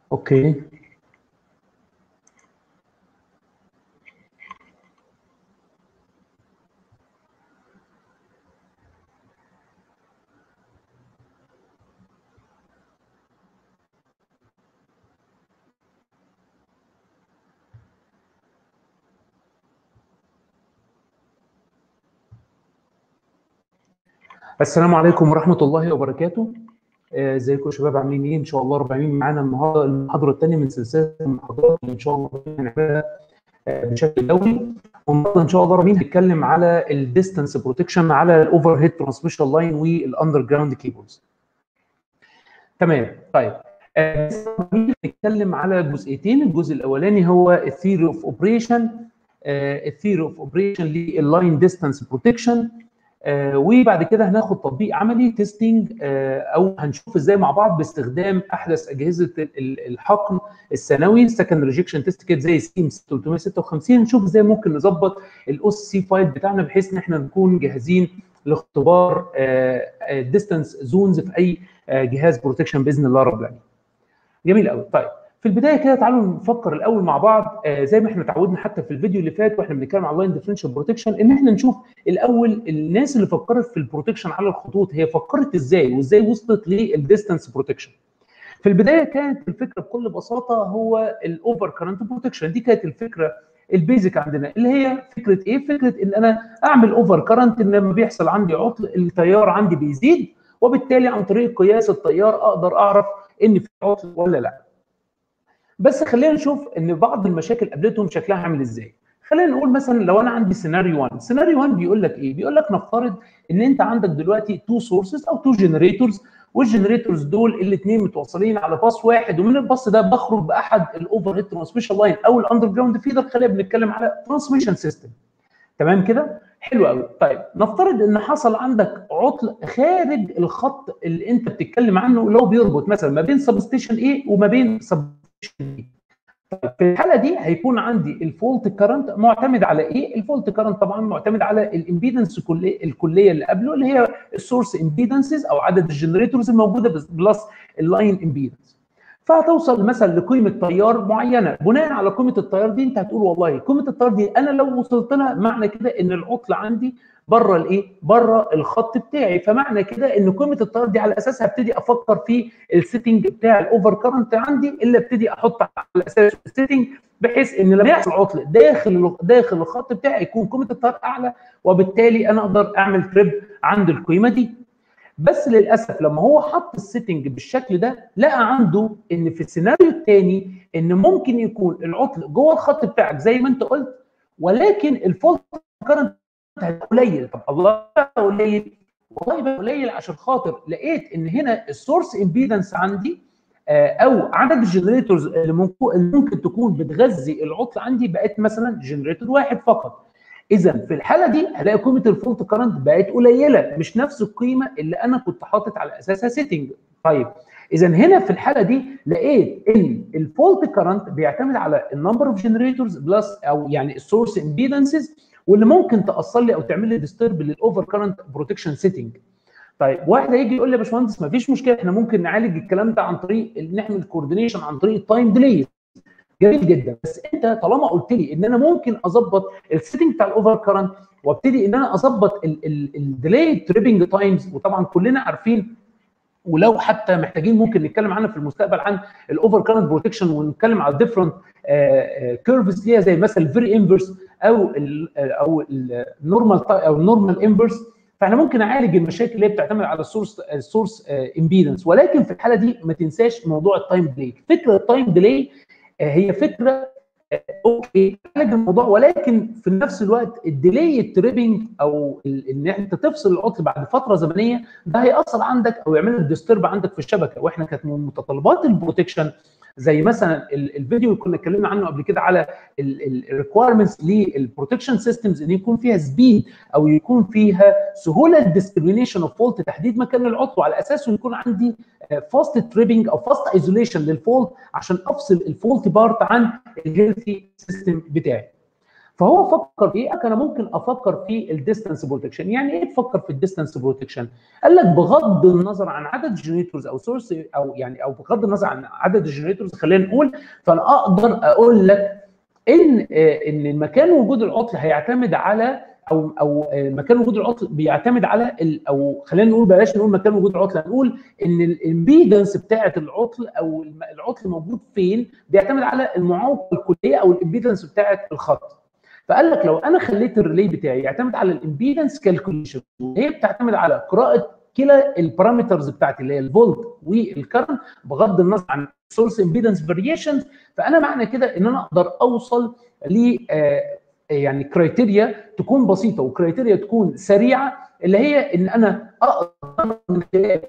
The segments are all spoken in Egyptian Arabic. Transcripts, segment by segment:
اوكي السلام عليكم ورحمة الله وبركاته آه، ازيكم يا شباب عاملين ايه ان شاء الله رب العالمين معانا النهارده المحاضره الثانيه من سلسله المحاضرات اللي ان شاء الله هنعملها آه، بشكل دوري والنهارده ان شاء الله رب العالمين هنتكلم على الديستانس بروتكشن على الاوفر هيد ترانسميشن لاين والاندر جراوند كيبلز تمام طيب آه، نتكلم على جزئيتين الجزء الاولاني هو الثيوري اوف اوبريشن الثيوري اوف اوبريشن لللاين ديستانس بروتكشن آه وبعد كده هناخد تطبيق عملي تيستنج آه او هنشوف ازاي مع بعض باستخدام احدث اجهزه الحقن الثانوي السكند ريجكشن تيست كيت زي سيم 356 نشوف ازاي ممكن نظبط الاو سي فايل بتاعنا بحيث ان احنا نكون جاهزين لاختبار ديستانس آه زونز في اي جهاز بروتكشن باذن الله رب العالمين. جميل قوي طيب في البدايه كده تعالوا نفكر الاول مع بعض آه زي ما احنا اتعودنا حتى في الفيديو اللي فات واحنا بنتكلم عن لاين ديفرنشال بروتكشن ان احنا نشوف الاول الناس اللي فكرت في البروتكشن على الخطوط هي فكرت ازاي وازاي وصلت للديستانس بروتكشن. في البدايه كانت الفكره بكل بساطه هو الاوفر كرنت بروتكشن دي كانت الفكره البيزك عندنا اللي هي فكره ايه؟ فكره ان انا اعمل اوفر كرنت ان لما بيحصل عندي عطل التيار عندي بيزيد وبالتالي عن طريق قياس التيار اقدر اعرف ان في عطل ولا لا. بس خلينا نشوف ان بعض المشاكل قابلتهم شكلها عامل ازاي خلينا نقول مثلا لو انا عندي سيناريو 1 سيناريو 1 بيقول لك ايه بيقول لك نفترض ان انت عندك دلوقتي تو سورسز او تو جنريتورز والجنريتورز دول الاثنين متوصلين على باص واحد ومن الباص ده بخرج باحد الاوفر هيد ترانسميشن لاين او الاندر جراوند فيدر خلينا بنتكلم على ترانسميشن سيستم تمام كده حلو قوي طيب نفترض ان حصل عندك عطل خارج الخط اللي انت بتتكلم عنه اللي هو بيربط مثلا ما بين سب ستيشن ايه وما بين سب طيب في الحاله دي هيكون عندي الفولت كرنت معتمد على ايه؟ الفولت كرنت طبعا معتمد على الامبيدنس الكليه الكليه اللي قبله اللي هي السورس امبيدنسز او عدد الجنريتورز الموجوده بلس اللاين امبيدنس. فهتوصل مثلا لقيمه تيار معينه بناء على قيمه التيار دي انت هتقول والله قيمه التيار دي انا لو وصلت لها معنى كده ان العطل عندي بره الايه؟ بره الخط بتاعي فمعنى كده ان قيمه التيار دي على اساسها ابتدي افكر في السيتنج بتاع الاوفر كرنت عندي اللي ابتدي احط على اساس السيتنج بحيث ان لما يحصل عطل داخل داخل الخط بتاعي يكون قيمه التيار اعلى وبالتالي انا اقدر اعمل تريب عند القيمه دي. بس للاسف لما هو حط السيتنج بالشكل ده لقى عنده ان في السيناريو الثاني ان ممكن يكون العطل جوه الخط بتاعك زي ما انت قلت ولكن الفولت كرنت قليل طب الله قليل والله يبقى قليل عشان خاطر لقيت ان هنا السورس امبيدنس عندي او عدد الجنريتورز اللي ممكن تكون بتغذي العطل عندي بقت مثلا جنريتور واحد فقط اذا في الحاله دي هلاقي قيمه الفولت كرنت بقت قليله مش نفس القيمه اللي انا كنت حاطط على اساسها سيتنج طيب اذا هنا في الحاله دي لقيت ان الفولت كرنت بيعتمد على النمبر اوف جنريتورز بلس او يعني السورس امبيدنسز واللي ممكن تاثر لي او تعمل لي ديسترب للاوفر كرنت بروتكشن سيتنج طيب واحد هيجي يقول لي يا باشمهندس ما فيش مشكله احنا ممكن نعالج الكلام ده عن طريق نعمل كوردينيشن عن طريق التايم ديلي جميل جدا بس انت طالما قلت لي ان انا ممكن اظبط السيتنج بتاع الاوفر كرنت وابتدي ان انا اظبط الديلي تريبنج تايمز وطبعا كلنا عارفين ولو حتى محتاجين ممكن نتكلم عنها في المستقبل عن الاوفر كرنت بروتكشن ونتكلم على ديفرنت كيرفز ليها زي مثلا الفيري انفرس او ال او النورمال او النورمال انفرس فاحنا ممكن نعالج المشاكل اللي هي بتعتمد على السورس السورس امبيدنس ولكن في الحاله دي ما تنساش موضوع التايم ديلي فكره التايم ديلي هي فكره اوكي عالج الموضوع ولكن في نفس الوقت الديلي التريبنج او ان انت تفصل العطل بعد فتره زمنيه ده هياثر عندك او يعمل لك ديسترب عندك في الشبكه واحنا كانت من متطلبات البروتكشن زي مثلا الفيديو اللي كنا اتكلمنا عنه قبل كده على الريكويرمنتس للبروتكشن سيستمز ان يكون فيها سبيد او يكون فيها سهوله ديسكريميشن اوف فولت تحديد مكان العطل وعلى اساسه يكون عندي فاست تريبنج او فاست ايزوليشن للفولت عشان افصل الفولت بارت عن الهيلثي سيستم بتاعي. فهو فكر في ايه؟ انا ممكن افكر في الديستانس بروتكشن، يعني ايه تفكر في الديستانس بروتكشن؟ قال لك بغض النظر عن عدد الجنريتورز او سورس او يعني او بغض النظر عن عدد الجنريتورز خلينا نقول فانا اقدر اقول لك ان ان المكان وجود العطل هيعتمد على او او مكان وجود العطل بيعتمد على ال او خلينا نقول بلاش نقول مكان وجود العطل هنقول ان الامبيدنس بتاعه العطل او العطل موجود فين بيعتمد على المعوقه الكليه او الامبيدنس بتاعه الخط فقال لك لو انا خليت الريلي بتاعي يعتمد على الامبيدنس كالكوليشن وهي بتعتمد على قراءه كلا البارامترز بتاعتي اللي هي الفولت والكرنت بغض النظر عن سورس امبيدنس فاريشنز فانا معنى كده ان انا اقدر اوصل ل يعني كرايتيريا تكون بسيطه وكرايتيريا تكون سريعه اللي هي ان انا اقدر من خلال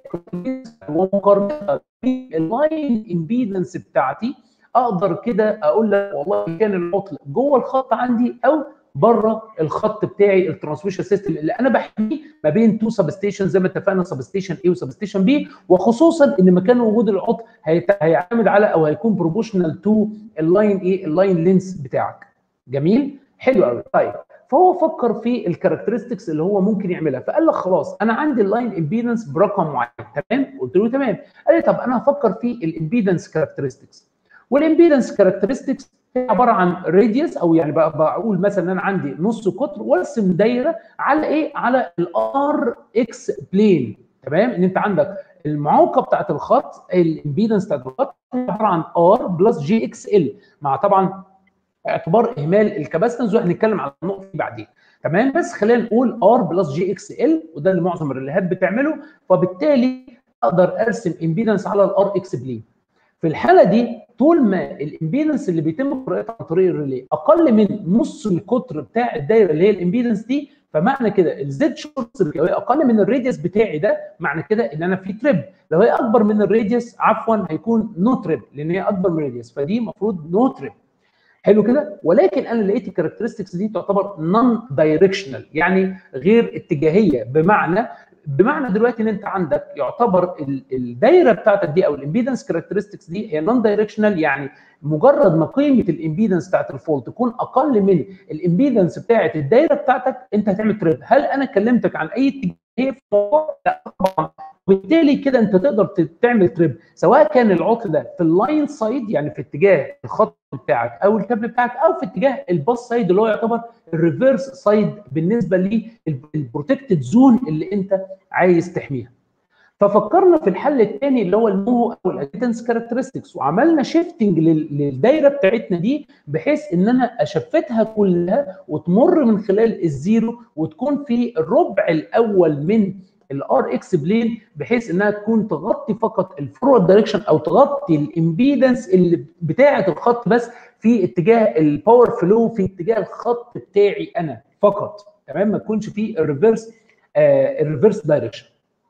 ومقارنتها باللاين امبيدنس بتاعتي اقدر كده اقول لك والله كان العطل جوه الخط عندي او بره الخط بتاعي الترانسميشن سيستم اللي انا بحميه ما بين تو سب ستيشن زي ما اتفقنا سب ستيشن اي وسب ستيشن بي وخصوصا ان مكان وجود العطل هيعتمد على او هيكون بروبوشنال تو اللاين ايه اللاين لينس بتاعك جميل حلو قوي طيب فهو فكر في الكاركترستكس اللي هو ممكن يعملها فقال لك خلاص انا عندي اللاين امبيدنس برقم معين تمام قلت له تمام قال لي طب انا هفكر في الامبيدنس كاركترستكس والامبيدنس كاركترستكس هي عباره عن راديوس او يعني بقول مثلا ان انا عندي نص قطر وارسم دايره على ايه؟ على الار اكس بلين تمام؟ ان انت عندك المعوقه بتاعت الخط الامبيدنس بتاعت الخط عباره عن ار بلس جي اكس ال مع طبعا اعتبار اهمال الكباستنس وهنتكلم على النقطه دي بعدين تمام بس خلينا نقول ار بلس جي اكس ال وده اللي معظم الريليهات بتعمله فبالتالي اقدر ارسم امبيدنس على الار اكس بلين في الحاله دي طول ما الامبيدنس اللي بيتم قراءتها عن طريق الريلي اقل من نص القطر بتاع الدايره اللي هي الامبيدنس دي فمعنى كده الزد شورت لو هي اقل من الراديوس بتاعي ده معنى كده ان انا في تريب لو هي اكبر من الراديوس عفوا هيكون نو تريب لان هي اكبر من الراديوس فدي المفروض نو تريب حلو كده ولكن انا لقيت الكاركترستكس دي تعتبر نون دايركشنال يعني غير اتجاهيه بمعنى بمعنى دلوقتي ان انت عندك يعتبر الدايره بتاعتك دي او الامبيدنس كاركترستكس دي هي نون دايركشنال يعني مجرد ما قيمه الامبيدنس بتاعت الفولت تكون اقل من الامبيدنس بتاعت الدايره بتاعتك انت هتعمل تريب هل انا كلمتك عن اي اتجاهيه في الموضوع؟ لا طبعا وبالتالي كده انت تقدر تعمل تريب سواء كان العطل ده في اللاين سايد يعني في اتجاه الخط بتاعك او الكابل بتاعك او في اتجاه الباس سايد اللي هو يعتبر الريفرس سايد بالنسبه للبروتكتد زون اللي انت عايز تحميها. ففكرنا في الحل الثاني اللي هو المو او الاديتنس كاركترستكس وعملنا شيفتنج للدايره بتاعتنا دي بحيث ان انا اشفتها كلها وتمر من خلال الزيرو وتكون في الربع الاول من الار اكس بلين بحيث انها تكون تغطي فقط الفورورد دايركشن او تغطي الامبيدنس اللي بتاعه الخط بس في اتجاه الباور فلو في اتجاه الخط بتاعي انا فقط تمام ما تكونش في الريفرس آه الريفرس دايركشن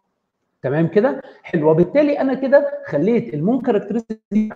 تمام كده حلو وبالتالي انا كده خليت المون كاركترستيك دي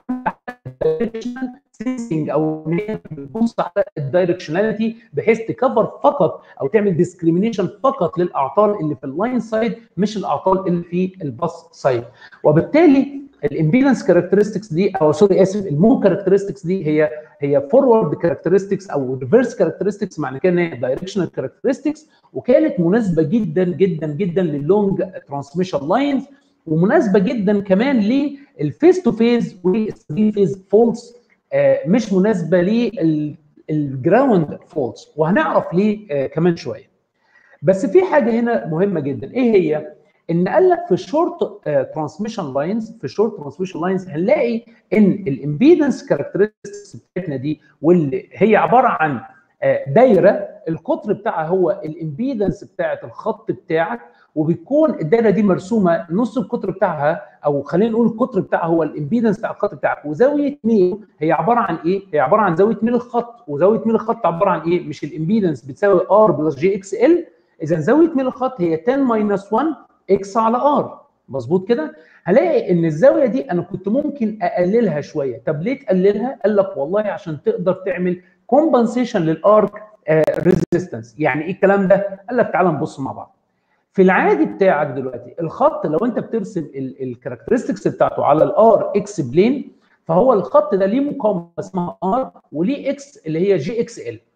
سينسنج او ان هي بتبص على الدايركشناليتي بحيث تكفر فقط او تعمل ديسكريميشن فقط للاعطال اللي في اللاين سايد مش الاعطال اللي في الباص سايد وبالتالي الامبيدنس كاركترستكس دي او سوري اسف المون كاركترستكس دي هي هي فورورد كاركترستكس او ريفرس كاركترستكس معنى كده ان هي دايركشنال كاركترستكس وكانت مناسبه جدا جدا جدا للونج ترانسميشن لاينز ومناسبه جدا كمان للفيس تو فيز والثري فيز فولس مش مناسبه للجراوند فولس وهنعرف ليه آه كمان شويه بس في حاجه هنا مهمه جدا ايه هي ان قال لك في الشورت ترانسميشن لاينز في الشورت ترانسميشن لاينز هنلاقي ان الامبيدنس كاركترستكس بتاعتنا دي واللي هي عباره عن دايره القطر بتاعها هو الامبيدنس بتاعت الخط بتاعك وبتكون الدايره دي مرسومه نص القطر بتاعها او خلينا نقول القطر بتاعها هو الامبيدنس بتاع الخط بتاعك وزاويه ميل هي عباره عن ايه؟ هي عباره عن زاويه ميل الخط وزاويه ميل الخط عباره عن ايه؟ مش الامبيدنس بتساوي ار بلس جي اكس ال اذا زاويه ميل الخط هي 10 ماينس 1 اكس على ار مظبوط كده هلاقي ان الزاويه دي انا كنت ممكن اقللها شويه طب ليه تقللها قال لك والله عشان تقدر تعمل كومبنسيشن للارك ريزيستنس يعني ايه الكلام ده قال لك تعال نبص مع بعض في العادي بتاعك دلوقتي الخط لو انت بترسم الكاركترستكس بتاعته على الار اكس بلين فهو الخط ده ليه مقاومه اسمها ار وليه اكس اللي هي جي اكس ال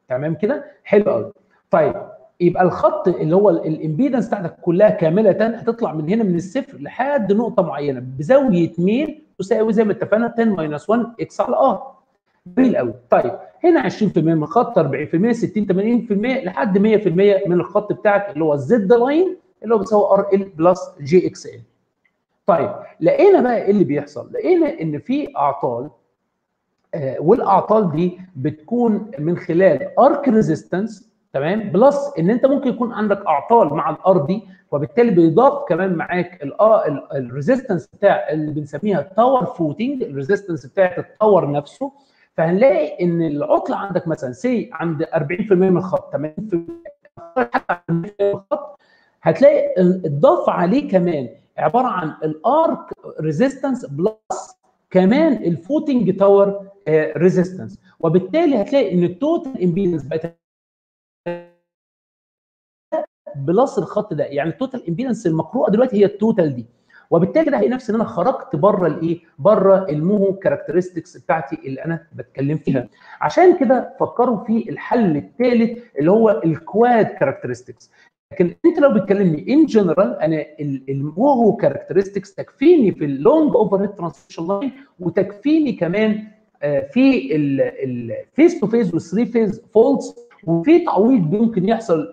تمام كده حلو قوي طيب يبقى الخط اللي هو الامبيدنس بتاعتك كلها كامله هتطلع من هنا من الصفر لحد نقطه معينه بزاويه ميل تساوي زي ما اتفقنا 10 ماينس 1 اكس على ار جميل قوي طيب هنا 20% من الخط 40% 60 80% لحد 100% من الخط بتاعك اللي هو الزد لاين اللي هو بيساوي ار ال بلس جي اكس ال طيب لقينا بقى ايه اللي بيحصل لقينا ان في اعطال آه والاعطال دي بتكون من خلال ارك ريزيستنس تمام بلس ان انت ممكن يكون عندك اعطال مع الار دي وبالتالي بيضاف كمان معاك الريزيستنس بتاع اللي بنسميها التاور فوتنج الريزيستنس بتاعت التاور نفسه فهنلاقي ان العطله عندك مثلا سي عند 40% من الخط 80% حتى من الخط هتلاقي اتضاف عليه كمان عباره عن الارك ريزيستنس بلس كمان الفوتنج تاور ريزيستنس وبالتالي هتلاقي ان التوتال امبيدنس بقت بلس الخط ده يعني التوتال امبيدنس المقروءه دلوقتي هي التوتال دي وبالتالي ده هيلاقي نفسي ان انا خرجت بره الايه؟ بره الموهو كاركترستكس بتاعتي اللي انا بتكلم فيها. عشان كده فكروا في الحل الثالث اللي هو الكواد كاركترستكس. لكن انت لو بتكلمني ان جنرال انا الموهو كاركترستكس تكفيني في اللونج اوفر هيد ترانسميشن لاين وتكفيني كمان في الفيس تو فيس والثري فيز فولتس وفي تعويض ممكن يحصل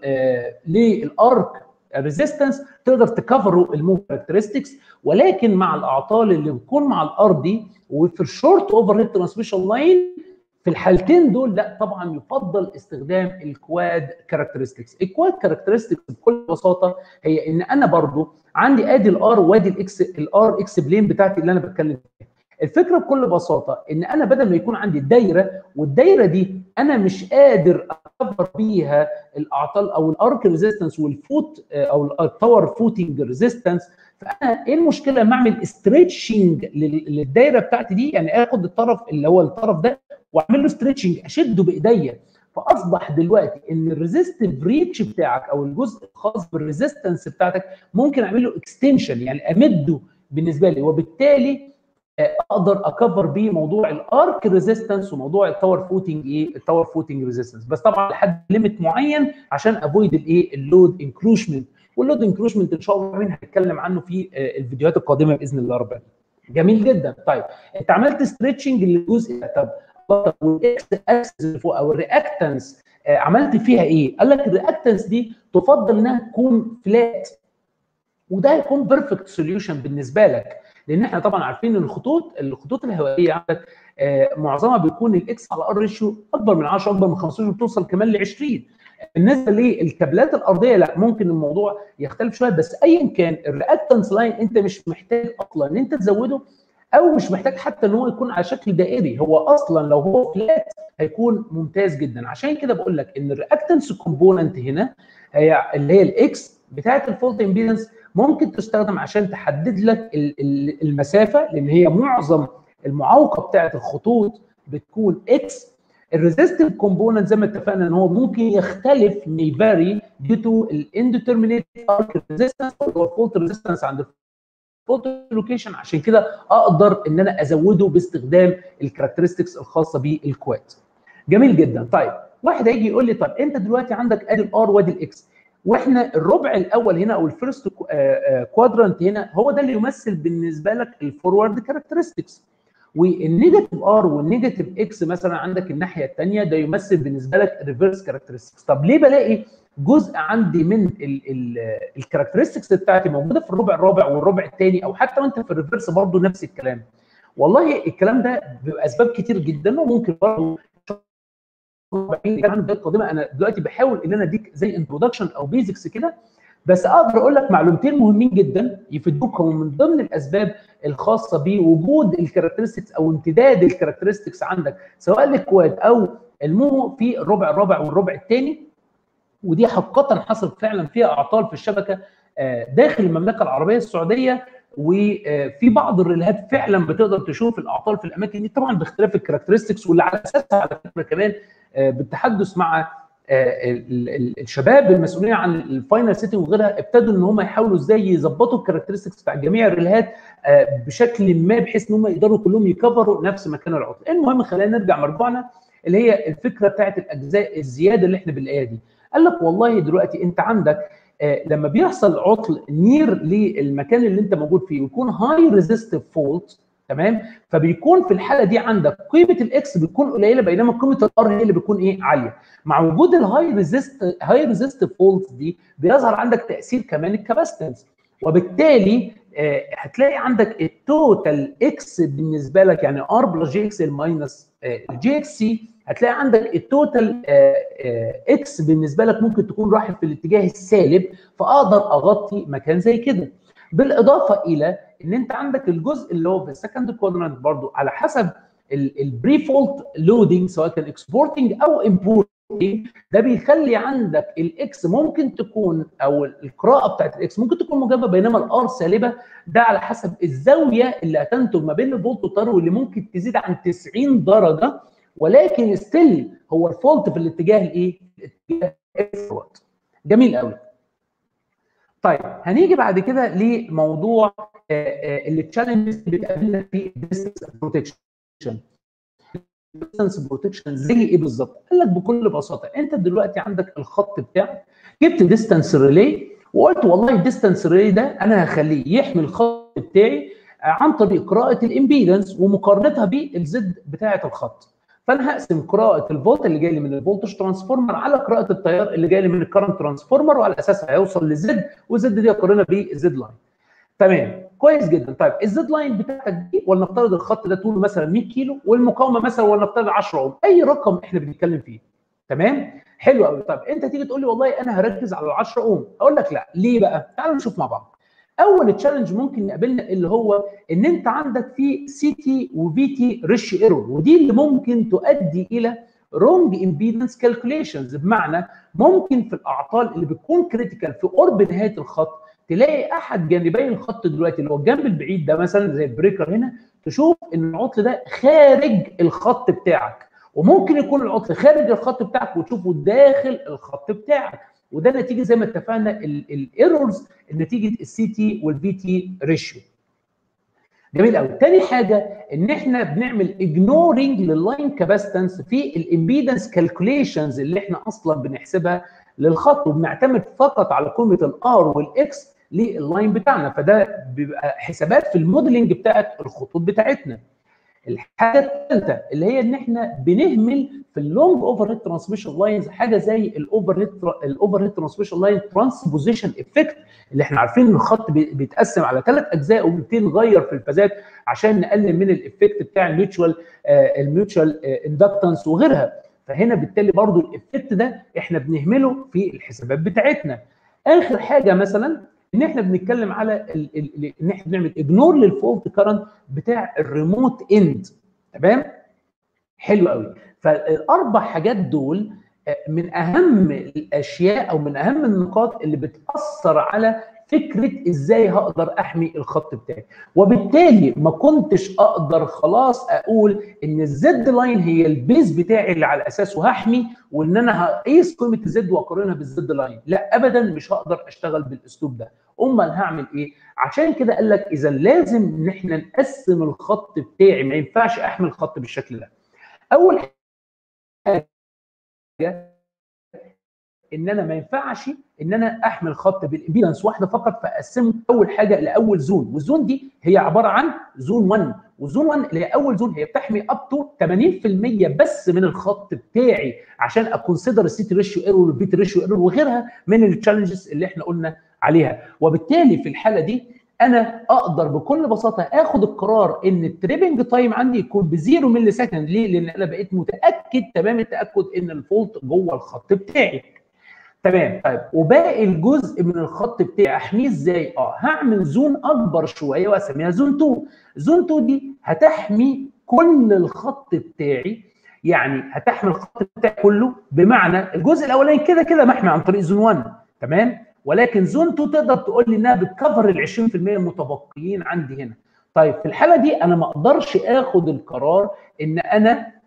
للارك ريزيستنس تقدر تكفروا الموف كاركترستكس ولكن مع الاعطال اللي بتكون مع الار دي وفي الشورت اوفر هيد ترانسميشن لاين في الحالتين دول لا طبعا يفضل استخدام الكواد كاركترستكس الكواد كاركترستكس بكل بساطه هي ان انا برضو عندي ادي الار وادي الاكس الار اكس بلين بتاعتي اللي انا بتكلم فيها الفكره بكل بساطه ان انا بدل ما يكون عندي الدايره والدايره دي انا مش قادر اكفر بيها الاعطال او الارك ريزيستنس والفوت او التاور فوتنج ريزيستنس فانا ايه المشكله لما اعمل ستريتشنج للدايره بتاعتي دي يعني اخد الطرف اللي هو الطرف ده واعمل له ستريتشنج اشده بايديا فاصبح دلوقتي ان الريزيستيف ريتش بتاعك او الجزء الخاص بالريزيستنس بتاعتك ممكن اعمل له اكستنشن يعني امده بالنسبه لي وبالتالي اقدر اكفر بيه موضوع الارك ريزيستنس وموضوع التاور فوتنج ايه التاور فوتنج ريزيستنس بس طبعا لحد ليميت معين عشان افويد الايه اللود انكروشمنت واللود انكروشمنت ان شاء الله هنتكلم عنه في الفيديوهات القادمه باذن الله رب جميل جدا طيب انت عملت ستريتشنج للجزء طب والاكس اكسس فوق او الرياكتنس عملت فيها ايه؟ قال لك الرياكتنس دي تفضل انها تكون فلات وده هيكون بيرفكت سوليوشن بالنسبه لك لان احنا طبعا عارفين ان الخطوط الخطوط الهوائيه عندك آه معظمها بيكون الاكس على ار ريشيو اكبر من 10 اكبر من 15 بتوصل كمان ل 20 بالنسبه للكابلات الارضيه لا ممكن الموضوع يختلف شويه بس ايا كان الرياكتنس لاين انت مش محتاج اصلا ان انت تزوده او مش محتاج حتى ان هو يكون على شكل دائري هو اصلا لو هو فلات هيكون ممتاز جدا عشان كده بقول لك ان الرياكتنس كومبوننت هنا هي اللي هي الاكس بتاعت الفولت امبيدنس ممكن تستخدم عشان تحدد لك المسافه لان هي معظم المعوقه بتاعت الخطوط بتكون اكس الريزيستيف كومبوننت زي ما اتفقنا ان هو ممكن يختلف may vary due to الانديترمينيت ارك ريزيستنس او الفولت ريزيستنس عند الفولت لوكيشن عشان كده اقدر ان انا ازوده باستخدام الكاركترستكس الخاصه بالكواد جميل جدا طيب واحد هيجي يقول لي طب انت دلوقتي عندك ادي الار وادي الاكس واحنا الربع الاول هنا او الفيرست كوادرانت هنا هو ده اللي يمثل بالنسبه لك الفورورد كاركترستكس والنيجاتيف ار والنيجاتيف اكس مثلا عندك الناحيه الثانيه ده يمثل بالنسبه لك ريفرس كاركترستكس طب ليه بلاقي جزء عندي من الكاركترستكس بتاعتي موجوده في الربع الرابع والربع الثاني او حتى وانت في الريفرس برضه نفس الكلام والله الكلام ده باسباب كتير جدا وممكن برضه عن القادمه انا دلوقتي بحاول ان انا اديك زي انترودكشن او بيزكس كده بس اقدر اقول لك معلومتين مهمين جدا يفيدوك ومن ضمن الاسباب الخاصه بوجود الكاركترستكس او امتداد الكاركترستكس عندك سواء الكواد او المو في الربع الرابع والربع الثاني ودي حقيقه حصلت فعلا فيها اعطال في الشبكه داخل المملكه العربيه السعوديه وفي بعض الريلهات فعلا بتقدر تشوف الاعطال في الاماكن دي طبعا باختلاف الكاركترستكس واللي على اساسها على فكره كمان بالتحدث ما الشباب المسؤولين عن الفاينل سيتنج وغيرها ابتدوا ان هم يحاولوا ازاي يظبطوا الكاركترستكس بتاع جميع الريلهات بشكل ما بحيث ان هم يقدروا كلهم يكفروا نفس مكان العطل. المهم خلينا نرجع مرجوعنا اللي هي الفكره بتاعت الاجزاء الزياده اللي احنا بنلاقيها دي قال لك والله دلوقتي انت عندك آه لما بيحصل عطل نير للمكان اللي انت موجود فيه ويكون هاي ريزيستيف فولت تمام فبيكون في الحاله دي عندك قيمه الاكس بتكون قليله بينما قيمه الار هي اللي بتكون ايه عاليه مع وجود الهاي ريزيست هاي ريزيستيف فولت دي بيظهر عندك تاثير كمان الكاباستنس وبالتالي آه هتلاقي عندك التوتال اكس بالنسبه لك يعني ار بلس جي اكس الماينس الجي اكس سي هتلاقي عندك التوتال اكس بالنسبه لك ممكن تكون رايحه في الاتجاه السالب فاقدر اغطي مكان زي كده بالاضافه الى ان انت عندك الجزء اللي هو في السكند كوادرانت برضو على حسب البري فولت لودنج سواء كان اكسبورتنج او امبورتنج ده بيخلي عندك الاكس ممكن تكون او القراءه بتاعت الاكس ممكن تكون موجبه بينما الار سالبه ده على حسب الزاويه اللي هتنتج ما بين الفولت والتيار واللي ممكن تزيد عن 90 درجه ولكن ستيل هو الفولت في الاتجاه الايه؟ الاتجاه الفورورد. جميل قوي. طيب هنيجي بعد كده لموضوع اللي التشالنجز اللي بتقابلنا في الديستنس بروتكشن. الديستنس بروتكشن زي ايه بالظبط؟ قال لك بكل بساطه انت دلوقتي عندك الخط بتاعك جبت ديستنس ريلي وقلت والله الديستنس ريلي ده انا هخليه يحمي الخط بتاعي عن طريق قراءه الامبيدنس ومقارنتها بالزد بتاعه الخط. فانا هقسم قراءه الفولت اللي جاي لي من الفولتج ترانسفورمر على قراءه التيار اللي جاي لي من الكرنت ترانسفورمر وعلى اساسها هيوصل لزد والزد دي اقارنها بالزد لاين. تمام كويس جدا طيب الزد لاين بتاعتك دي ولنفترض الخط ده طوله مثلا 100 كيلو والمقاومه مثلا ولنفترض 10 اوم اي رقم احنا بنتكلم فيه تمام حلو قوي طيب انت تيجي تقول لي والله انا هركز على ال 10 اوم اقول لك لا ليه بقى تعالوا نشوف مع بعض اول تشالنج ممكن يقابلنا اللي هو ان انت عندك في سي تي وفي تي ريش ايرور ودي اللي ممكن تؤدي الى رونج امبيدنس كالكوليشنز بمعنى ممكن في الاعطال اللي بتكون كريتيكال في قرب نهايه الخط تلاقي احد جانبي الخط دلوقتي اللي هو الجنب البعيد ده مثلا زي البريكر هنا تشوف ان العطل ده خارج الخط بتاعك وممكن يكون العطل خارج الخط بتاعك وتشوفه داخل الخط بتاعك وده نتيجه زي ما اتفقنا الايرورز نتيجه السي تي والبي تي ريشيو جميل قوي تاني حاجه ان احنا بنعمل اجنورنج لللاين كاباستنس في الامبيدنس كالكوليشنز اللي احنا اصلا بنحسبها للخط وبنعتمد فقط على قيمه الار والاكس لللاين بتاعنا فده بيبقى حسابات في الموديلنج بتاعت الخطوط بتاعتنا الحاجه الثالثه اللي هي ان احنا بنهمل في اللونج اوفر هيد ترانسميشن لاينز حاجه زي الاوفر هيد الاوفر هيد ترانسميشن لاين ترانسبوزيشن افكت اللي احنا عارفين ان الخط بيتقسم على ثلاث اجزاء وبنبتدي نغير في الفازات عشان نقلل من الافكت بتاع الميوتشوال الميوتشوال اندكتنس وغيرها فهنا بالتالي برضو الافكت ده احنا بنهمله في الحسابات بتاعتنا اخر حاجه مثلا ان احنا بنتكلم على ال ال ان احنا بنعمل اجنور للفولت كارنت بتاع الريموت اند تمام حلو قوي فالاربع حاجات دول من اهم الاشياء او من اهم النقاط اللي بتاثر على فكره ازاي هقدر احمي الخط بتاعي وبالتالي ما كنتش اقدر خلاص اقول ان الزد لاين هي البيز بتاعي اللي على اساسه هحمي وان انا هقيس قيمه الزد واقارنها بالزد لاين لا ابدا مش هقدر اشتغل بالاسلوب ده امال هعمل ايه عشان كده قال لك اذا لازم ان احنا نقسم الخط بتاعي ما ينفعش احمي الخط بالشكل ده اول حاجه ان انا ما ينفعش ان انا احمل خط بالامبيدنس واحده فقط فاقسمه اول حاجه لاول زون والزون دي هي عباره عن زون 1 وزون 1 اللي هي اول زون هي بتحمي اب تو 80% بس من الخط بتاعي عشان اكونسيدر السيتي ريشيو ايرور والبيت ريشيو ايرور وغيرها من التشالنجز اللي احنا قلنا عليها وبالتالي في الحاله دي انا اقدر بكل بساطه اخد القرار ان التريبنج تايم عندي يكون بزيرو ملي سكند ليه؟ لان انا بقيت متاكد تمام التاكد ان الفولت جوه الخط بتاعي. تمام طيب وباقي الجزء من الخط بتاعي احميه ازاي؟ اه هعمل زون اكبر شويه واسميها زون 2. زون 2 دي هتحمي كل الخط بتاعي يعني هتحمي الخط بتاعي كله بمعنى الجزء الاولاني كده كده محمي عن طريق زون 1 تمام؟ ولكن زون 2 تقدر تقول لي انها بتكفر ال 20% المتبقيين عندي هنا. طيب في الحاله دي انا ما اقدرش اخد القرار ان انا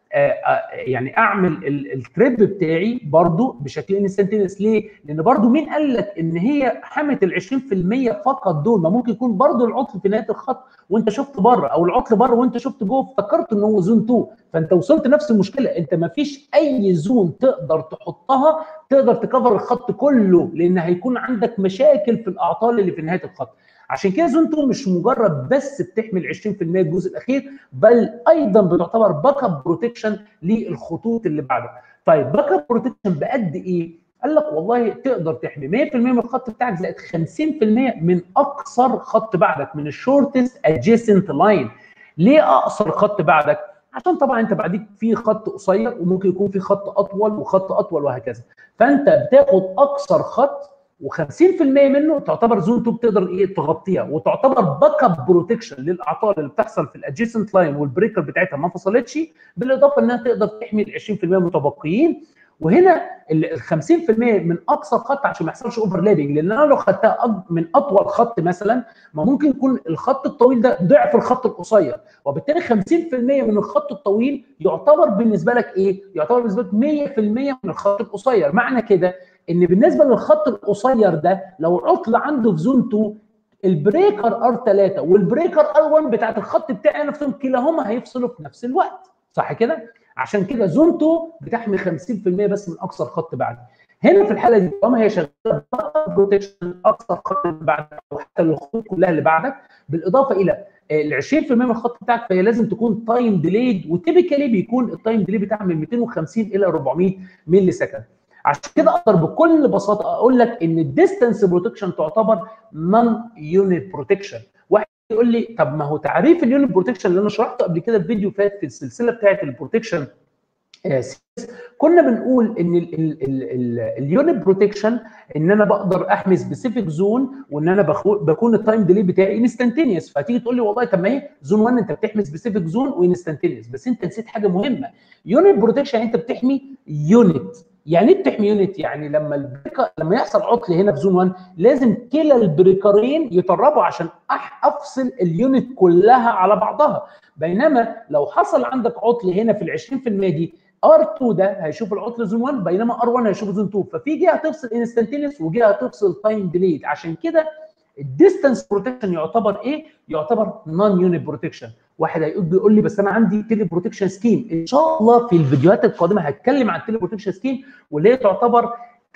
يعني اعمل التريب بتاعي برضو بشكل انستنتينس ليه؟ لان برضو مين قال لك ان هي حمت ال 20% فقط دول ما ممكن يكون برضو العطل في نهايه الخط وانت شفت بره او العطل بره وانت شفت جوه افتكرت ان هو زون 2 فانت وصلت نفس المشكله انت ما فيش اي زون تقدر تحطها تقدر تكفر الخط كله لان هيكون عندك مشاكل في الاعطال اللي في نهايه الخط عشان كده زون 2 مش مجرد بس بتحمل 20% الجزء الاخير بل ايضا بتعتبر باك اب بروتكشن للخطوط اللي بعدها. طيب باك اب بروتكشن بقد ايه؟ قال لك والله تقدر تحمي 100% من الخط بتاعك زائد 50% من اقصر خط بعدك من الشورتست ادجيسنت لاين. ليه اقصر خط بعدك؟ عشان طبعا انت بعديك في خط قصير وممكن يكون في خط اطول وخط اطول وهكذا. فانت بتاخد اقصر خط و50% منه تعتبر زون 2 بتقدر ايه تغطيها وتعتبر باك اب بروتكشن للاعطال اللي بتحصل في الادجيسنت لاين والبريكر بتاعتها ما فصلتش بالاضافه انها تقدر تحمي ال 20% المتبقيين وهنا ال 50% من اقصى خط عشان ما يحصلش اوفرلابنج لان انا لو خدتها من اطول خط مثلا ما ممكن يكون الخط الطويل ده ضعف الخط القصير وبالتالي 50% من الخط الطويل يعتبر بالنسبه لك ايه؟ يعتبر بالنسبه لك 100% من الخط القصير معنى كده ان بالنسبه للخط القصير ده لو العطل عنده في زون 2 البريكر ار 3 والبريكر ار 1 بتاعت الخط بتاعي نفسهم كلاهما هيفصلوا في نفس الوقت صح كده؟ عشان كده زون 2 بتحمي 50% بس من اقصى الخط بعد هنا في الحاله دي طالما هي شغاله بروتكشن اقصى الخط اللي بعدك او حتى الخطوط كلها اللي بعدك بالاضافه الى ال 20% من الخط بتاعك فهي لازم تكون تايم ديليد وتيبيكالي بيكون التايم ديلي بتاعها من 250 الى 400 ملي سكند عشان كده اقدر بكل بساطه اقول لك ان الديستانس بروتكشن تعتبر نون يونت بروتكشن واحد يقول لي طب ما هو تعريف اليونت بروتكشن اللي انا شرحته قبل كده في فيديو فات في السلسله بتاعه البروتكشن كنا بنقول ان اليونت بروتكشن ان انا بقدر احمي سبيسيفيك زون وان انا بكون التايم ديلي بتاعي انستنتينيوس فتيجي تقول لي والله طب ما هي زون 1 انت بتحمي سبيسيفيك زون وانستنتينيوس بس انت نسيت حاجه مهمه يونت بروتكشن انت بتحمي يونت يعني ايه بتحمي يونت؟ يعني لما البريكر لما يحصل عطل هنا في زون 1 لازم كلا البريكرين يطربوا عشان افصل اليونت كلها على بعضها بينما لو حصل عندك عطل هنا في ال 20% دي ار2 ده هيشوف العطل زون 1 بينما ار1 هيشوف زون 2 ففي جهه هتفصل انستنتينيوس وجهه هتفصل تايم ديليد عشان كده الديستانس بروتكشن يعتبر ايه؟ يعتبر نون يونت بروتكشن واحد هيقول بيقول لي بس انا عندي تيلي بروتكشن سكيم ان شاء الله في الفيديوهات القادمه هتكلم عن التيلي بروتكشن سكيم واللي هي تعتبر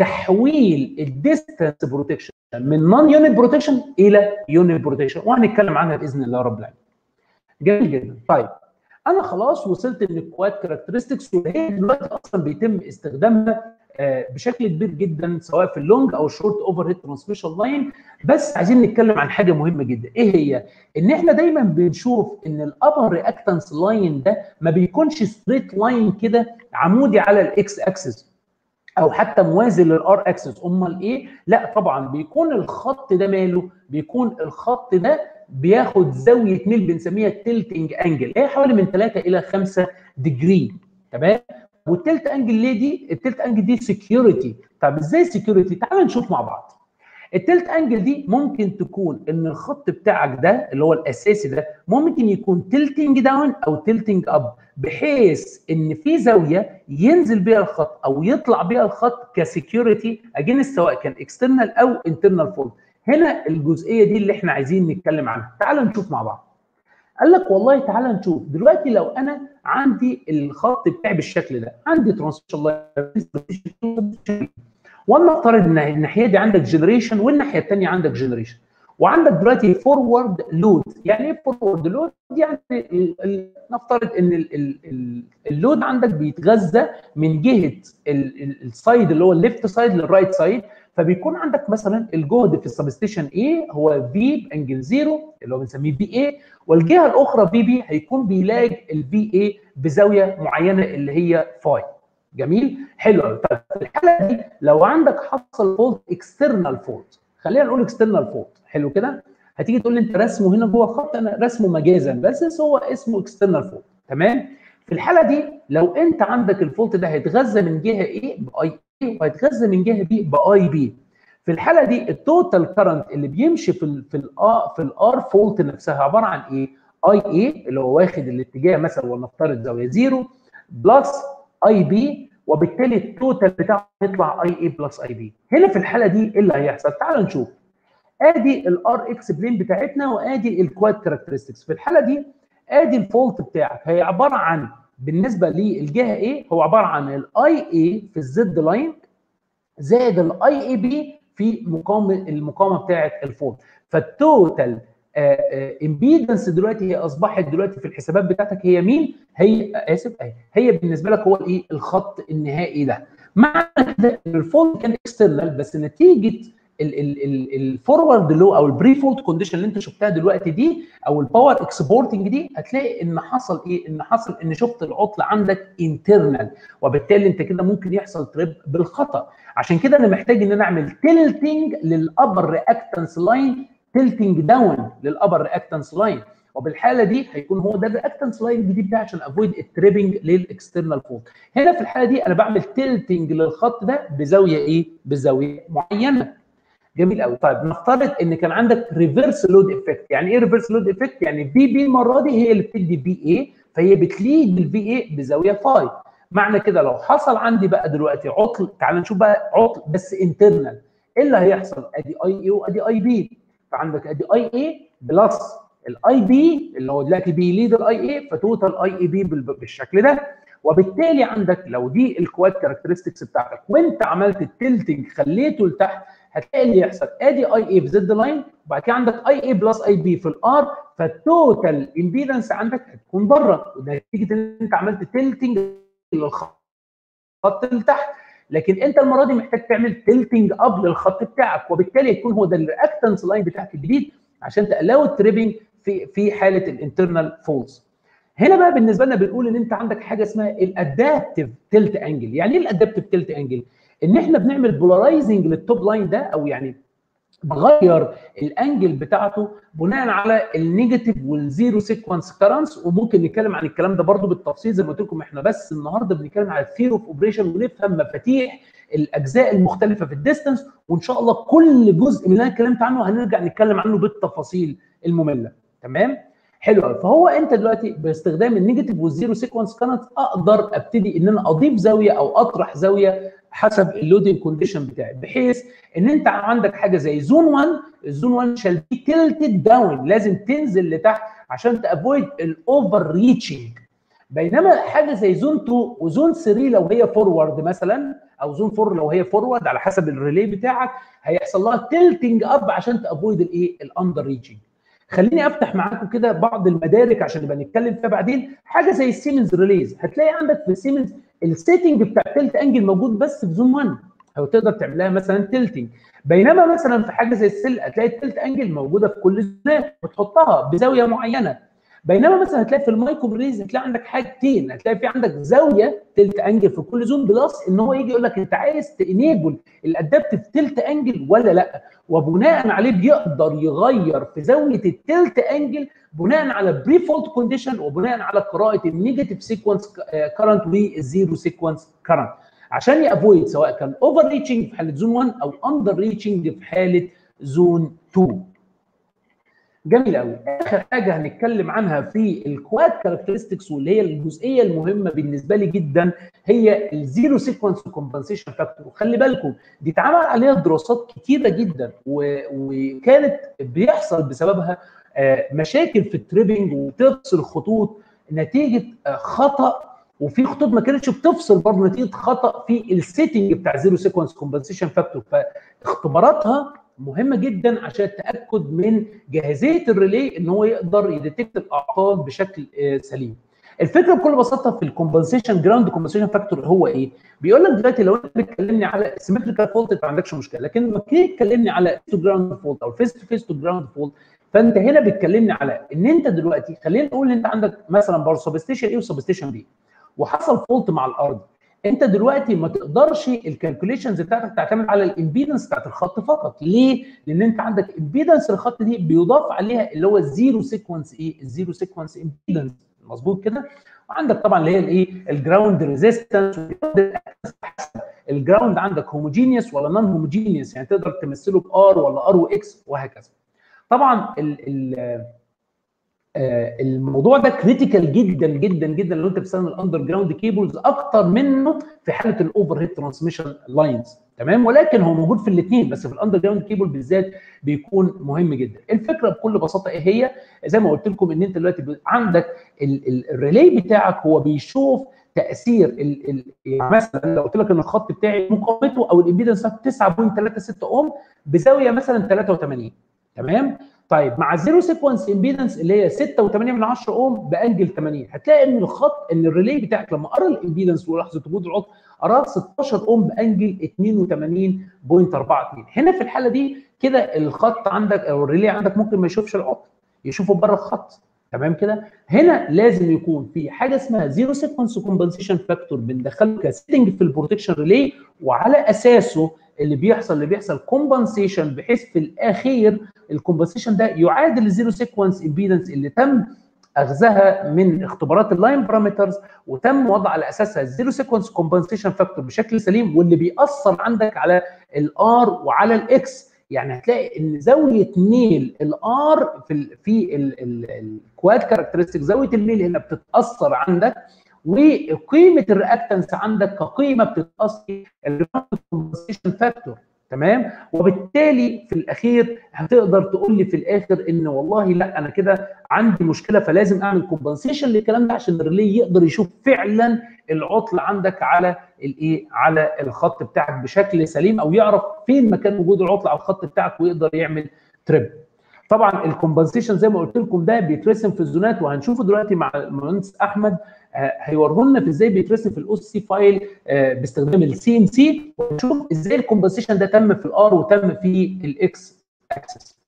تحويل الديستانس بروتكشن من نون يونت بروتكشن الى يونت بروتكشن وهنتكلم عنها باذن الله رب العالمين. جميل جدا طيب انا خلاص وصلت للكواد كاركترستكس وهي دلوقتي اصلا بيتم استخدامها بشكل كبير جدا سواء في اللونج او الشورت اوفر هيد ترانسميشن لاين بس عايزين نتكلم عن حاجه مهمه جدا ايه هي؟ ان احنا دايما بنشوف ان الابر رياكتنس لاين ده ما بيكونش ستريت لاين كده عمودي على الاكس اكسس او حتى موازي للار اكسس امال ايه؟ لا طبعا بيكون الخط ده ماله؟ بيكون الخط ده بياخد زاويه ميل بنسميها تلتنج انجل هي حوالي من 3 الى 5 ديجري تمام؟ والتلت انجل ليه دي؟ التلت انجل دي سكيورتي، طب ازاي سكيورتي؟ تعال نشوف مع بعض. التلت انجل دي ممكن تكون ان الخط بتاعك ده اللي هو الاساسي ده ممكن يكون تلتنج داون او تلتنج اب بحيث ان في زاويه ينزل بيها الخط او يطلع بيها الخط كسكيورتي اجين سواء كان اكسترنال او انترنال فولد. هنا الجزئيه دي اللي احنا عايزين نتكلم عنها، تعال نشوف مع بعض. قال لك والله تعالى نشوف دلوقتي لو انا عندي الخط بتاعي بالشكل ده عندي ترانسميشن ولنفترض ان الناحيه دي عندك جنريشن والناحيه الثانيه عندك جنريشن وعندك دلوقتي فورورد لود يعني ايه فورورد لود يعني نفترض ان اللود عندك بيتغذى من جهه السايد اللي هو الليفت سايد للرايت سايد فبيكون عندك مثلا الجهد في السبستيشن A هو V بانجل زيرو اللي هو بنسميه بي اي والجهه الاخرى بي بي هيكون بيلاقي البي اي بزاويه معينه اللي هي فاي جميل حلو قوي طيب في الحاله دي لو عندك حصل فولت اكسترنال فولت خلينا نقول اكسترنال فولت حلو كده هتيجي تقول لي انت رسمه هنا جوه الخط انا رسمه مجازا بس هو اسمه اكسترنال فولت تمام في الحاله دي لو انت عندك الفولت ده هيتغذى من جهه ايه باي اي وهيتغذى من جهه بي باي بي في الحاله دي التوتال كرنت اللي بيمشي في ال في ال في الار فولت نفسها عباره عن ايه؟ اي اي اللي هو واخد الاتجاه مثلا ولنفترض زاويه زيرو بلس اي بي وبالتالي التوتال بتاعه يطلع اي اي بلس اي بي هنا في الحاله دي ايه اللي هيحصل تعال نشوف ادي الار اكس بلين بتاعتنا وادي الكواد كاركترستكس في الحاله دي ادي الفولت بتاعك هي عباره عن بالنسبه للجهه ايه هو عباره عن الاي اي في الزد لاين زائد الاي اي بي في مقاومه المقاومه بتاعه الفولت فالتوتال امبيدنس دلوقتي هي اصبحت دلوقتي في الحسابات بتاعتك هي مين؟ هي اسف اهي هي بالنسبه لك هو الايه؟ الخط النهائي ده. معنى كده ان الفولت كان اكسترنال بس نتيجه الفورورد لو او البري فولت كونديشن اللي انت شفتها دلوقتي دي او الباور اكسبورتنج دي هتلاقي ان حصل ايه؟ ان حصل ان شفت العطل عندك انترنال وبالتالي انت كده ممكن يحصل تريب بالخطا عشان كده انا محتاج ان انا اعمل تلتنج للابر رياكتنس لاين تلتنج داون للابر رياكتنس لاين وبالحاله دي هيكون هو ده الرياكتنس لاين الجديد ده عشان افويد التريبنج للاكسترنال فولت هنا في الحاله دي انا بعمل تلتنج للخط ده بزاويه ايه بزاويه معينه جميل قوي طيب نفترض ان كان عندك ريفرس لود افكت يعني ايه ريفرس لود افكت يعني في بي المره دي هي اللي بتدي بي اي فهي بتليد الفي اي بزاويه فاي معنى كده لو حصل عندي بقى دلوقتي عطل تعال نشوف بقى عطل بس انترنال ايه اللي هيحصل ادي اي اي وادي اي بي فعندك ادي اي اي بلس الاي بي اللي هو دلوقتي بيليد الاي اي فتوتال اي اي بي بالشكل ده وبالتالي عندك لو دي الكواد كاركترستكس بتاعتك وانت عملت التلتنج خليته لتحت هتلاقي اللي يحصل ادي اي اي في زد لاين وبعد كده عندك اي اي بلس اي بي في الار فالتوتال امبيدنس عندك هتكون بره نتيجه ان انت عملت تلتنج للخط اللي تحت لكن انت المره دي محتاج تعمل تلتنج اب للخط بتاعك وبالتالي يكون هو ده الرياكتنس لاين بتاعك الجديد عشان تقلاو التريبنج في في حاله الانترنال فولز هنا بقى بالنسبه لنا بنقول ان انت عندك حاجه اسمها الادابتيف تلت انجل يعني ايه الادابتيف تلت انجل ان احنا بنعمل بولارايزنج للتوب لاين ده او يعني بغير الانجل بتاعته بناء على النيجاتيف والزيرو سيكونس كرنس وممكن نتكلم عن الكلام ده برضو بالتفصيل زي ما قلت لكم احنا بس النهارده بنتكلم على الثيري اوف اوبريشن ونفهم مفاتيح الاجزاء المختلفه في الديستنس وان شاء الله كل جزء من اللي انا اتكلمت عنه هنرجع نتكلم عنه بالتفاصيل الممله تمام حلو قوي فهو انت دلوقتي باستخدام النيجاتيف والزيرو سيكونس كرنت اقدر ابتدي ان انا اضيف زاويه او اطرح زاويه حسب اللودنج كونديشن بتاعي بحيث ان انت عندك حاجه زي زون 1 الزون 1 شال بي تلتد داون لازم تنزل لتحت عشان تافويد الاوفر ريتشنج بينما حاجه زي زون 2 وزون 3 لو هي فورورد مثلا او زون 4 لو هي فورورد على حسب الريلي بتاعك هيحصل لها تلتنج اب عشان تافويد الايه الاندر ريتشنج خليني افتح معاكم كده بعض المدارك عشان نبقى نتكلم فيها بعدين حاجه زي السيمنز ريليز هتلاقي عندك في السيمنز السيتنج بتاع تلت انجل موجود بس في زون 1 او تقدر تعملها مثلا تلتنج بينما مثلا في حاجه زي السل هتلاقي التلت انجل موجوده في كل زونات وتحطها بزاويه معينه بينما مثلا هتلاقي في المايكرو ريليز هتلاقي عندك حاجتين هتلاقي في عندك زاويه تلت انجل في كل زون بلس ان هو يجي يقول لك انت عايز تانيبل الادابتيف تلت انجل ولا لا وبناء عليه بيقدر يغير في زاويه التلت انجل بناء على بري فولت كونديشن وبناء على قراءه النيجاتيف سيكونس كرنت والزيرو سيكونس كرنت عشان يافويد سواء كان اوفر ريتشنج في حاله زون 1 او اندر ريتشنج في حاله زون 2 جميل قوي اخر حاجه هنتكلم عنها في الكواد كاركترستكس واللي هي الجزئيه المهمه بالنسبه لي جدا هي الزيرو سيكونس كومبنسيشن فاكتور وخلي بالكم دي اتعمل عليها دراسات كتيره جدا وكانت بيحصل بسببها مشاكل في التريبنج وتفصل خطوط نتيجه خطا وفي خطوط ما كانتش بتفصل برضه نتيجه خطا في السيتنج بتاع زيرو سيكونس كومبنسيشن فاكتور فاختباراتها مهمه جدا عشان التاكد من جاهزيه الريلي ان هو يقدر يديتكت الاعطال بشكل سليم. الفكره بكل بساطه في الكومبنسيشن جراوند كومبنسيشن فاكتور هو ايه؟ بيقول لك دلوقتي لو انت بتكلمني على سيمتريكال فولت انت ما عندكش مشكله لكن لما تيجي تكلمني على تو جراوند فولت او فيس تو فيس تو جراوند فولت فانت هنا بتكلمني على ان انت دلوقتي خلينا نقول ان انت عندك مثلا برضه سبستيشن اي وسبستيشن بي وحصل فولت مع الارض انت دلوقتي ما تقدرش الكالكوليشنز بتاعتك تعتمد على الامبيدنس بتاعت الخط فقط ليه لان انت عندك امبيدنس الخط دي بيضاف عليها اللي هو الزيرو سيكونس ايه الزيرو سيكونس امبيدنس مظبوط كده وعندك طبعا اللي هي الايه الجراوند ريزيستنس الجراوند عندك هوموجينيوس ولا نون هوموجينيوس يعني تقدر تمثله بار ولا ار واكس وهكذا طبعا ال ال آه الموضوع ده كريتيكال جدا جدا جدا لو انت بتستخدم الاندر جراوند كيبلز اكتر منه في حاله الاوفر هيد ترانسميشن لاينز تمام ولكن هو موجود في الاثنين بس في الاندر جراوند كيبل بالذات بيكون مهم جدا الفكره بكل بساطه ايه هي زي ما قلت لكم ان انت دلوقتي عندك الريلي بتاعك هو بيشوف تاثير ال ال يعني مثلا لو قلت لك ان الخط بتاعي مقاومته او الامبيدنس 9.36 اوم بزاويه مثلا 83 تمام طيب مع الزيرو سيكونس امبيدنس اللي هي 6.8 من 10 اوم بانجل 80 هتلاقي ان الخط ان الريلي بتاعك لما قرا الامبيدنس ولحظه وجود العطل قراه 16 اوم بانجل 82.42 هنا في الحاله دي كده الخط عندك او الريلي عندك ممكن ما يشوفش العطل يشوفه بره الخط تمام كده هنا لازم يكون في حاجه اسمها زيرو سيكونس كومبنسيشن فاكتور بندخله كسيتنج في البروتكشن ريلي وعلى اساسه اللي بيحصل اللي بيحصل كومبنسيشن بحيث في الاخير الكومبنسيشن ده يعادل الزيرو سيكونس امبيدنس اللي تم اخذها من اختبارات اللاين بارامترز وتم وضع على اساسها الزيرو سيكونس كومبنسيشن فاكتور بشكل سليم واللي بيأثر عندك على الار وعلى الاكس يعني هتلاقي ان زاويه ميل الار في ال في الكواد كاركترستيك زاويه الميل هنا بتتاثر عندك وقيمه الرياكتنس عندك كقيمه بتتاثر الكومبنسيشن فاكتور تمام وبالتالي في الاخير هتقدر تقول لي في الاخر ان والله لا انا كده عندي مشكله فلازم اعمل كومبنسيشن للكلام ده عشان الريلي يقدر يشوف فعلا العطل عندك على الايه على الخط بتاعك بشكل سليم او يعرف فين مكان وجود العطل على الخط بتاعك ويقدر يعمل تريب طبعا الكومبنسيشن زي ما قلت لكم ده بيترسم في الزونات وهنشوفه دلوقتي مع المهندس احمد هيوريه لنا في ازاي بيترسم في الاو سي فايل باستخدام السي ام سي ونشوف ازاي الكومبنسيشن ده تم في الار وتم في الاكس اكسس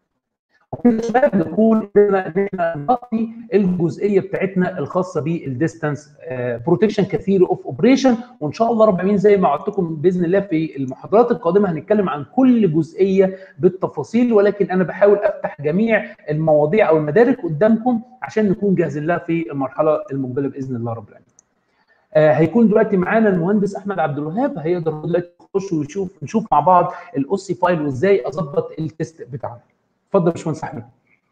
وكده شباب نكون قدرنا ان احنا نغطي الجزئيه بتاعتنا الخاصه بالديستانس بروتكشن كثير اوف اوبريشن وان شاء الله رب العالمين زي ما وعدتكم باذن الله في المحاضرات القادمه هنتكلم عن كل جزئيه بالتفاصيل ولكن انا بحاول افتح جميع المواضيع او المدارك قدامكم عشان نكون جاهزين لها في المرحله المقبله باذن الله رب العالمين. آه هيكون دلوقتي معانا المهندس احمد عبد الوهاب هيقدر دلوقتي يخش ويشوف نشوف مع بعض الاوسي فايل وازاي اظبط التست بتاعنا. اتفضل يا باشمهندس احمد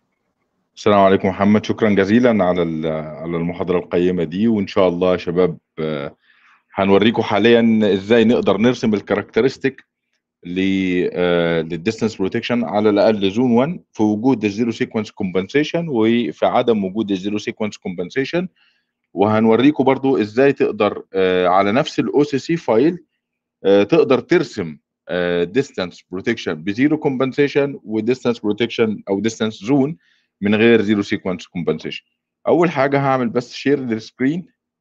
السلام عليكم محمد شكرا جزيلا على على المحاضره القيمه دي وان شاء الله يا شباب هنوريكم حاليا ازاي نقدر نرسم الكاركترستيك للديستانس بروتكشن على الاقل زون 1 في وجود الزيرو سيكونس كومبنسيشن وفي عدم وجود الزيرو سيكونس كومبنسيشن وهنوريكم برضو ازاي تقدر على نفس الاو سي سي فايل تقدر ترسم ديستانس بروتكشن بزيرو كومبنسيشن وديستانس بروتكشن او ديستانس زون من غير زيرو سيكونس كومبنسيشن اول حاجه هعمل بس شير للسكرين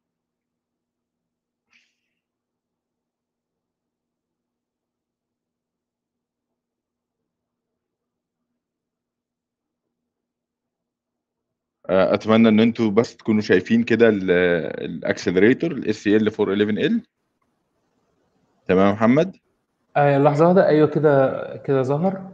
اتمنى ان انتوا بس تكونوا شايفين كده الاكسلريتور الاس سي ال 411 ال تمام يا محمد آه لحظه واحده ايوه كده كده ظهر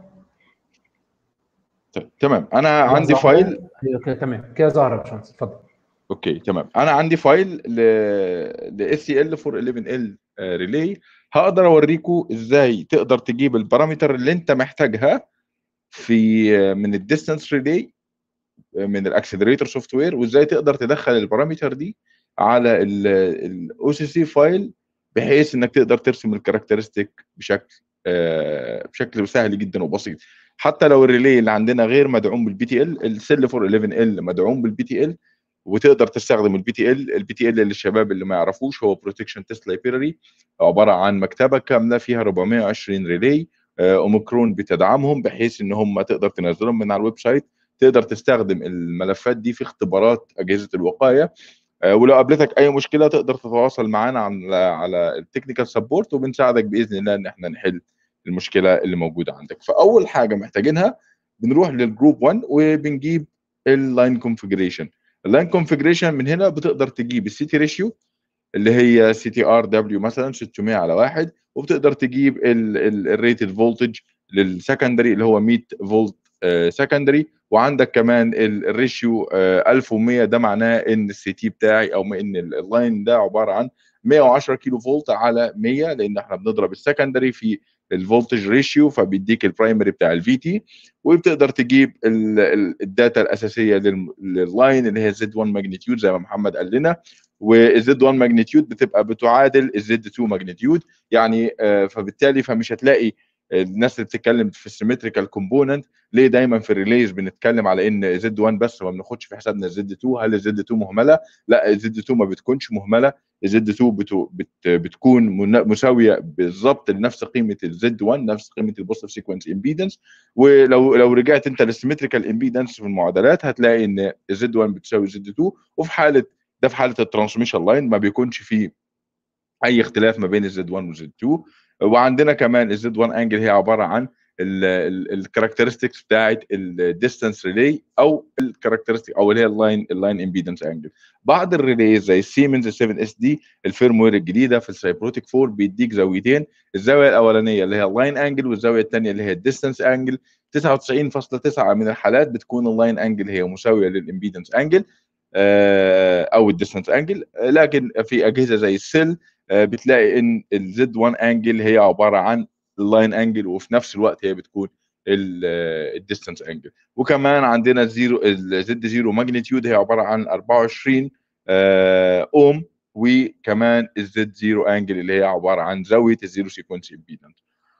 تمام انا عندي فايل ايوه كده تمام كده ظهر يا باشمهندس اتفضل اوكي تمام انا عندي فايل ل ل اس سي ال 411 ال ريلي هقدر اوريكم ازاي تقدر تجيب البارامتر اللي انت محتاجها في من الديستانس ريلي من الاكسلريتور سوفت وير وازاي تقدر تدخل البارامتر دي على الاو سي سي فايل بحيث انك تقدر ترسم الكاركترستيك بشكل آه بشكل سهل جدا وبسيط حتى لو الريلي اللي عندنا غير مدعوم بالبي تي ال السيل 411 ال مدعوم بالبي تي ال وتقدر تستخدم البي تي ال البي تي ال للشباب اللي ما يعرفوش هو بروتكشن تيست لايبراري عباره عن مكتبه كامله فيها 420 ريلي آه اوميكرون بتدعمهم بحيث ان هم تقدر تنزلهم من على الويب سايت تقدر تستخدم الملفات دي في اختبارات اجهزه الوقايه ولو قابلتك اي مشكله تقدر تتواصل معانا على على التكنيكال سبورت وبنساعدك باذن الله ان احنا نحل المشكله اللي موجوده عندك فاول حاجه محتاجينها بنروح للجروب 1 وبنجيب اللاين كونفيجريشن اللاين كونفيجريشن من هنا بتقدر تجيب السي تي ريشيو اللي هي سي تي ار دبليو مثلا 600 على واحد وبتقدر تجيب الريتد فولتج للسكندري اللي هو 100 فولت سكندري وعندك كمان الريشيو 1100 ده معناه ان السي تي بتاعي او ان اللاين ده عباره عن 110 كيلو فولت على 100 لان احنا بنضرب السكندري في الفولتج ريشيو فبيديك البرايمري بتاع الفي تي وبتقدر تجيب الداتا الاساسيه لللاين اللي هي زد 1 ماجنتيود زي ما محمد قال لنا والزد 1 ماجنتيود بتبقى بتعادل الزد 2 ماجنتيود يعني فبالتالي فمش هتلاقي الناس اللي بتتكلم في السيمتريكال كومبوننت ليه دايما في الريليز بنتكلم على ان زد 1 بس ما بناخدش في حسابنا الزد 2 هل الزد 2 مهمله؟ لا الزد 2 ما بتكونش مهمله الزد 2 بتو بت بتكون مساويه بالظبط لنفس قيمه الزد 1 نفس قيمه البوستيف سيكونس امبيدنس ولو لو رجعت انت للسيمتريكال امبيدنس في المعادلات هتلاقي ان الزد 1 بتساوي زد 2 وفي حاله ده في حاله الترانسميشن لاين ما بيكونش فيه اي اختلاف ما بين الزد 1 والزد 2 وعندنا كمان الزد 1 انجل هي عباره عن الكاركترستكس بتاعت الديستانس ريلي او الكاركترستيك او اللي هي اللاين اللاين امبيدنس انجل بعض الريليز زي السيمنز 7 اس دي الفيرموير الجديده في السايبروتيك 4 بيديك زاويتين الزاويه الاولانيه اللي هي اللاين انجل والزاويه الثانيه اللي هي الديستانس انجل 99.9 من الحالات بتكون اللاين انجل هي مساويه للامبيدنس انجل او الديستانس انجل لكن في اجهزه زي السيل بتلاقي ان الزد 1 انجل هي عباره عن اللاين انجل وفي نفس الوقت هي بتكون الديستانس انجل وكمان عندنا الزيرو الزد زيرو ماجنتيود هي عباره عن 24 اوم وكمان الزد زيرو انجل اللي هي عباره عن زاويه الزيرو سيكونس امبيدنس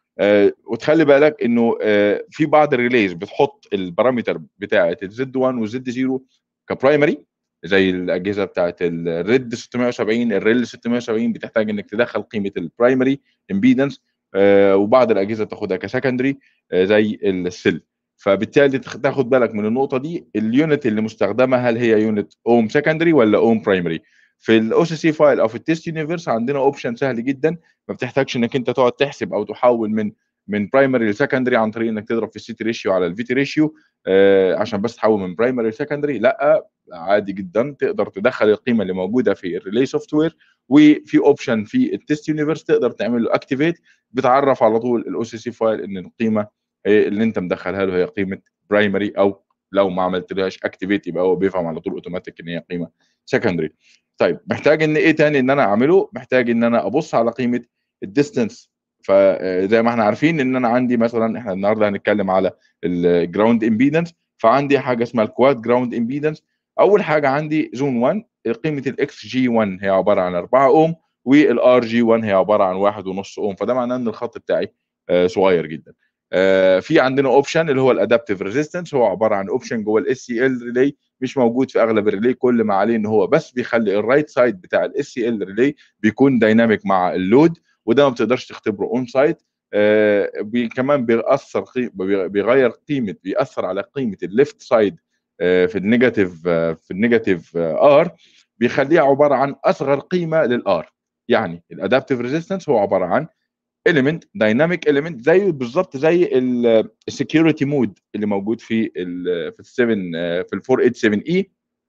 وتخلي بالك انه في بعض الريليز بتحط البارامتر بتاعه الزد 1 والزد 0 كبرايمري زي الاجهزه بتاعت الريد 670 الريل 670 بتحتاج انك تدخل قيمه البرايمري امبيدنس آه وبعض الاجهزه تاخدها كسكندري آه زي السيل فبالتالي تاخد بالك من النقطه دي اليونت اللي مستخدمه هل هي يونت اوم سكندري ولا اوم برايمري في الاو سي سي فايل او في التيست يونيفرس عندنا اوبشن سهل جدا ما بتحتاجش انك انت تقعد تحسب او تحول من من برايمري لسكندري عن طريق انك تضرب في السي تي ريشيو على الفي تي ريشيو آه عشان بس تحول من برايمري لسكندري لا عادي جدا تقدر تدخل القيمه اللي موجوده في الريلي سوفت وير وفي اوبشن في التيست يونيفرس تقدر تعمل له اكتيفيت بتعرف على طول الاو سي سي فايل ان القيمه اللي انت مدخلها له هي قيمه برايمري او لو ما عملتلهاش اكتيفيت يبقى هو بيفهم على طول اوتوماتيك ان هي قيمه سكندري طيب محتاج ان ايه تاني ان انا اعمله محتاج ان انا ابص على قيمه الديستنس فزي ما احنا عارفين ان انا عندي مثلا احنا النهارده هنتكلم على الجراوند امبيدنس فعندي حاجه اسمها الكواد جراوند امبيدنس اول حاجه عندي زون 1 قيمه الاكس جي 1 هي عباره عن 4 اوم والار جي 1 هي عباره عن 1.5 اوم فده معناه ان الخط بتاعي صغير جدا في عندنا اوبشن اللي هو الادابتيف ريزيستنس هو عباره عن اوبشن جوه الاس سي ال ريلي مش موجود في اغلب الريلي كل ما عليه ان هو بس بيخلي الرايت سايد بتاع الاس سي ال ريلي بيكون دايناميك مع اللود وده ما بتقدرش تختبره اون سايت آه بي كمان بيأثر قي... بيغير قيمه بيأثر على قيمه الليفت سايد آه في النيجاتيف آه في النيجاتيف ار بيخليها عباره عن اصغر قيمه للار يعني الادابتيف ريزيستنس هو عباره عن element dynamic element زيه بالظبط زي السكيورتي مود اللي موجود في ال في ال 7 في ال 487 اي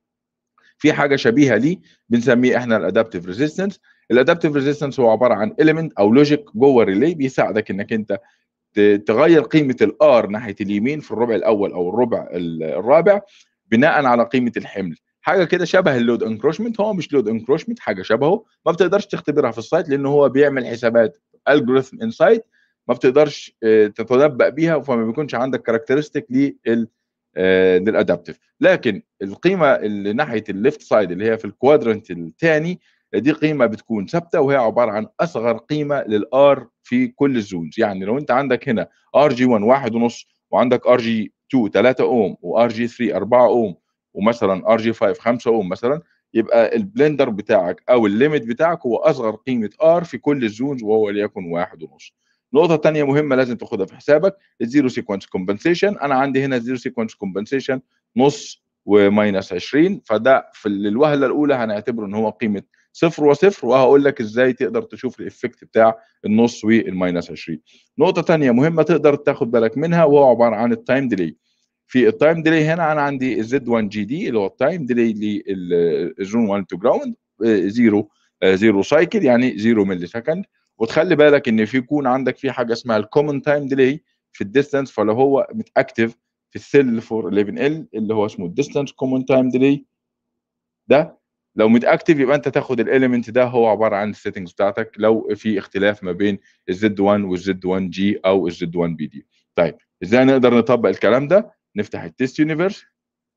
في حاجه شبيهه ليه بنسميه احنا الادابتيف ريزيستنس الادابتيف ريزيستنس هو عباره عن element او لوجيك جوه الريلي بيساعدك انك انت تغير قيمه الار ناحيه اليمين في الربع الاول او الربع الرابع بناء على قيمه الحمل حاجه كده شبه اللود انكروشمنت هو مش لود انكروشمنت حاجه شبهه ما بتقدرش تختبرها في السايت لان هو بيعمل حسابات الجوريثم انسايت ما بتقدرش تتنبأ بيها فما بيكونش عندك كاركترستيك لل للادابتيف لكن القيمه اللي ناحيه الليفت سايد اللي هي في الكوادرنت الثاني دي قيمه بتكون ثابته وهي عباره عن اصغر قيمه للار في كل الزونز يعني لو انت عندك هنا ار جي 1 واحد ونص وعندك ار جي 2 3 اوم وار جي 3 4 اوم ومثلا ار جي 5 5 اوم مثلا يبقى البلندر بتاعك او الليميت بتاعك هو اصغر قيمه ار في كل الزونز وهو ليكن واحد ونص نقطة تانية مهمة لازم تاخدها في حسابك الزيرو سيكونس كومبنسيشن أنا عندي هنا الزيرو سيكونس كومبنسيشن نص وماينس 20 فده في الوهلة الأولى هنعتبره إن هو قيمة صفر وصفر وهقول لك ازاي تقدر تشوف الايفكت بتاع النص والماينس 20 نقطه ثانيه مهمه تقدر تاخد بالك منها وهو عباره عن التايم ديلي في التايم ديلي هنا انا عندي الزد 1 جي دي اللي هو التايم ديلي للزون 1 تو جراوند زيرو زيرو سايكل يعني زيرو ملي سكند وتخلي بالك ان في يكون عندك في حاجه اسمها الكومن تايم ديلي في الديستانس فلو هو متاكتف في السيل 411 ال اللي هو اسمه الديستانس كومن تايم ديلي ده لو متاكتف يبقى انت تاخد الاليمنت ده هو عباره عن السيتنجز بتاعتك لو في اختلاف ما بين الزد 1 والزد 1 جي او الزد 1 بي دي طيب ازاي نقدر نطبق الكلام ده نفتح التست يونيفرس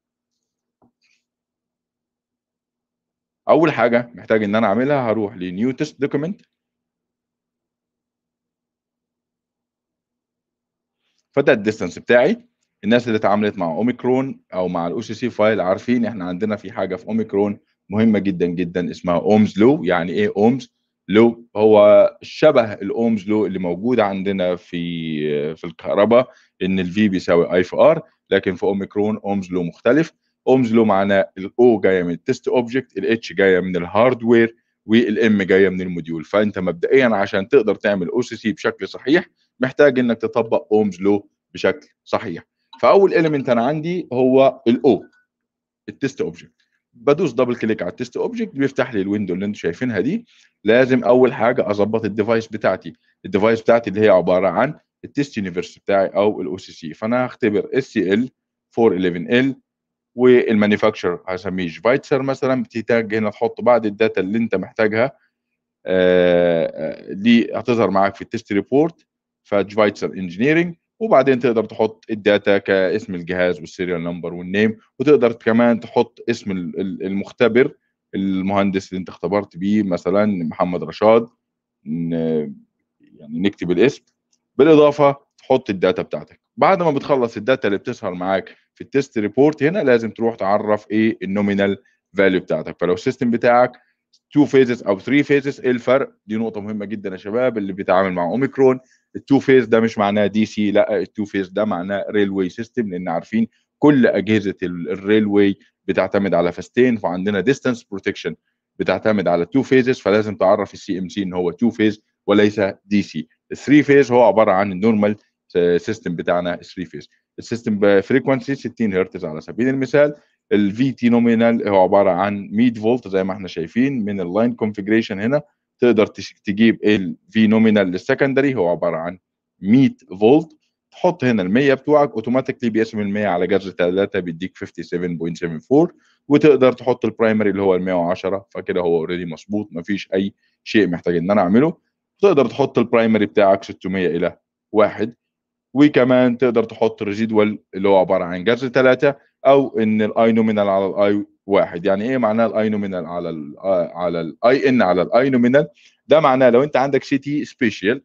اول حاجه محتاج ان انا اعملها هروح لنيو تيست دوكيمنت فده الديستانس بتاعي الناس اللي اتعاملت مع اوميكرون او مع الاو سي سي فايل عارفين احنا عندنا في حاجه في اوميكرون مهمه جدا جدا اسمها اومز لو يعني ايه اومز لو هو شبه الاومز لو اللي موجود عندنا في في الكهرباء ان الفي بيساوي اي في ار لكن في اوميكرون اومز لو مختلف اومز لو معناه الاو جايه من التست اوبجكت الاتش جايه من الهاردوير والام جايه من الموديول فانت مبدئيا عشان تقدر تعمل او سي سي بشكل صحيح محتاج انك تطبق اومز لو بشكل صحيح فاول اليمنت انا عندي هو الاو التست اوبجكت بدوس دبل كليك على التست اوبجكت بيفتح لي الويندو اللي انتم شايفينها دي لازم اول حاجه اظبط الديفايس بتاعتي الديفايس بتاعتي اللي هي عباره عن التست يونيفرس بتاعي او الاو سي سي فانا هختبر اس سي ال 411 ال والمانيفاكتشر هسميه جفايتسر مثلا بتحتاج هنا تحط بعض الداتا اللي انت محتاجها دي هتظهر معاك في التست ريبورت فجفايتسر انجينيرنج وبعدين تقدر تحط الداتا كاسم الجهاز والسيريال نمبر والنيم وتقدر كمان تحط اسم المختبر المهندس اللي انت اختبرت بيه مثلا محمد رشاد يعني نكتب الاسم بالاضافه تحط الداتا بتاعتك بعد ما بتخلص الداتا اللي بتظهر معاك في التست ريبورت هنا لازم تروح تعرف ايه النومينال فاليو بتاعتك فلو السيستم بتاعك 2 فيزز او 3 فيزز ايه الفرق دي نقطه مهمه جدا يا شباب اللي بيتعامل مع اوميكرون التو فيز ده مش معناه دي سي لا التو فيز ده معناه ريلوي سيستم لان عارفين كل اجهزه الريلوي بتعتمد على فاستين فعندنا ديستانس بروتكشن بتعتمد على تو فيزز فلازم تعرف السي ام سي ان هو تو فيز وليس دي سي الثري فيز هو عباره عن النورمال سيستم بتاعنا 3 فيز السيستم بفريكونسي 60 هرتز على سبيل المثال الفي تي نومينال هو عباره عن 100 فولت زي ما احنا شايفين من اللاين كونفيجريشن هنا تقدر تجيب الفي نومينال للسكندري هو عباره عن 100 فولت تحط هنا ال 100 بتوعك اوتوماتيكلي بيقسم ال 100 على جذر 3 بيديك 57.74 وتقدر تحط البرايمري اللي هو ال 110 فكده هو اوريدي مظبوط مفيش اي شيء محتاج ان انا اعمله تقدر تحط البرايمري بتاعك 600 الى 1 وكمان تقدر تحط ريزيدوال اللي هو عباره عن جذر 3 او ان الاي نومينال على الاي واحد يعني ايه معناه الاي نومينال على ال على الاي ان على الاي نومينال ده معناه لو انت عندك سي تي سبيشال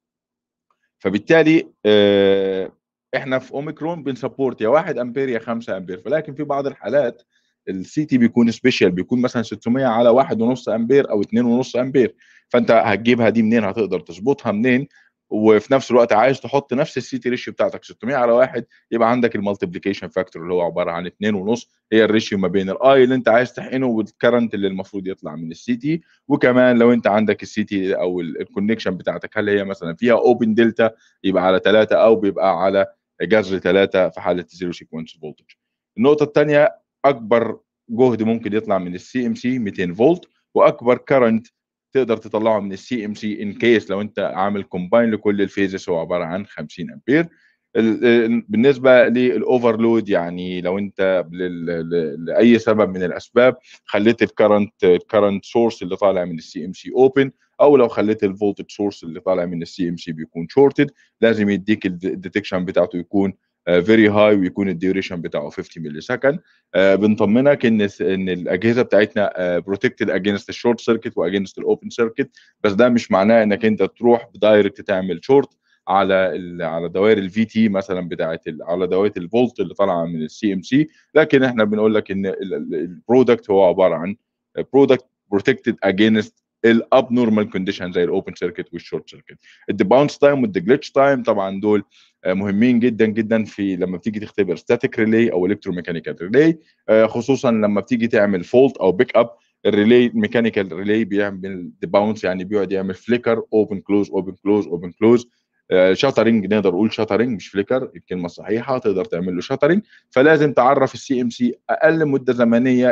فبالتالي اه احنا في اوميكرون بنسبورت يا 1 امبير يا 5 امبير ولكن في بعض الحالات السي تي بيكون سبيشال بيكون مثلا 600 على 1.5 امبير او 2.5 امبير فانت هتجيبها دي منين هتقدر تظبطها منين وفي نفس الوقت عايز تحط نفس السي تي ريشيو بتاعتك 600 على واحد يبقى عندك المالتيبليكيشن فاكتور اللي هو عباره عن 2.5 هي الريشيو ما بين الاي اللي انت عايز تحقنه والكرنت اللي المفروض يطلع من السي تي وكمان لو انت عندك السي تي او الكونكشن بتاعتك هل هي مثلا فيها اوبن دلتا يبقى على 3 او بيبقى على جذر 3 في حاله زيرو سيكونس فولتج. النقطه الثانيه اكبر جهد ممكن يطلع من السي ام سي 200 فولت واكبر كرنت تقدر تطلعه من السي ام سي ان كيس لو انت عامل كومباين لكل الفيزز هو عباره عن 50 امبير بالنسبه للاوفرلود يعني لو انت لاي سبب من الاسباب خليت الكرنت الكرنت سورس اللي طالع من السي ام سي اوبن او لو خليت الفولتج سورس اللي طالع من السي ام سي بيكون شورتد لازم يديك الديتكشن بتاعته يكون فيري هاي ويكون الديوريشن بتاعه 50 ملي سكند بنطمنك ان ان الاجهزه بتاعتنا بروتكتد اجينست الشورت سيركت واجينست الاوبن سيركت بس ده مش معناه انك انت تروح بدايركت تعمل شورت على على دوائر الفي تي مثلا بتاعت على دوائر الفولت اللي طالعه من السي ام سي لكن احنا بنقول لك ان البرودكت هو عباره عن برودكت بروتكتد اجينست الاب نورمال كونديشن زي الاوبن سيركت والشورت سيركت الديباونس تايم والديجلتش تايم طبعا دول مهمين جدا جدا في لما بتيجي تختبر ستاتيك ريلي او الكتروميكانيكال ريلي خصوصا لما بتيجي تعمل فولت او بيك اب الريلي الميكانيكال ريلي بيعمل ديباونس يعني بيقعد يعمل فليكر اوبن كلوز اوبن كلوز اوبن كلوز شاترنج نقدر نقول شاترنج مش فليكر الكلمه الصحيحه تقدر تعمل له شاترنج فلازم تعرف السي ام سي اقل مده زمنيه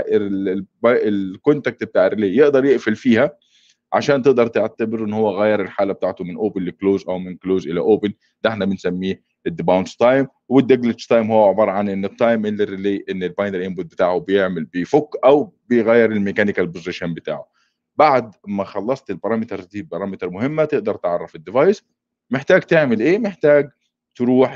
الكونتاكت بتاع الريلي يقدر يقفل فيها عشان تقدر تعتبر ان هو غير الحاله بتاعته من اوبن لكلوز او من كلوز الى اوبن ده احنا بنسميه الديباونس تايم والديجلتش تايم هو عباره عن ان التايم اللي الريلي ان الباينري انبوت بتاعه بيعمل بيفك او بيغير الميكانيكال بوزيشن بتاعه بعد ما خلصت البارامترز دي بارامتر مهمه تقدر تعرف الديفايس محتاج تعمل ايه محتاج تروح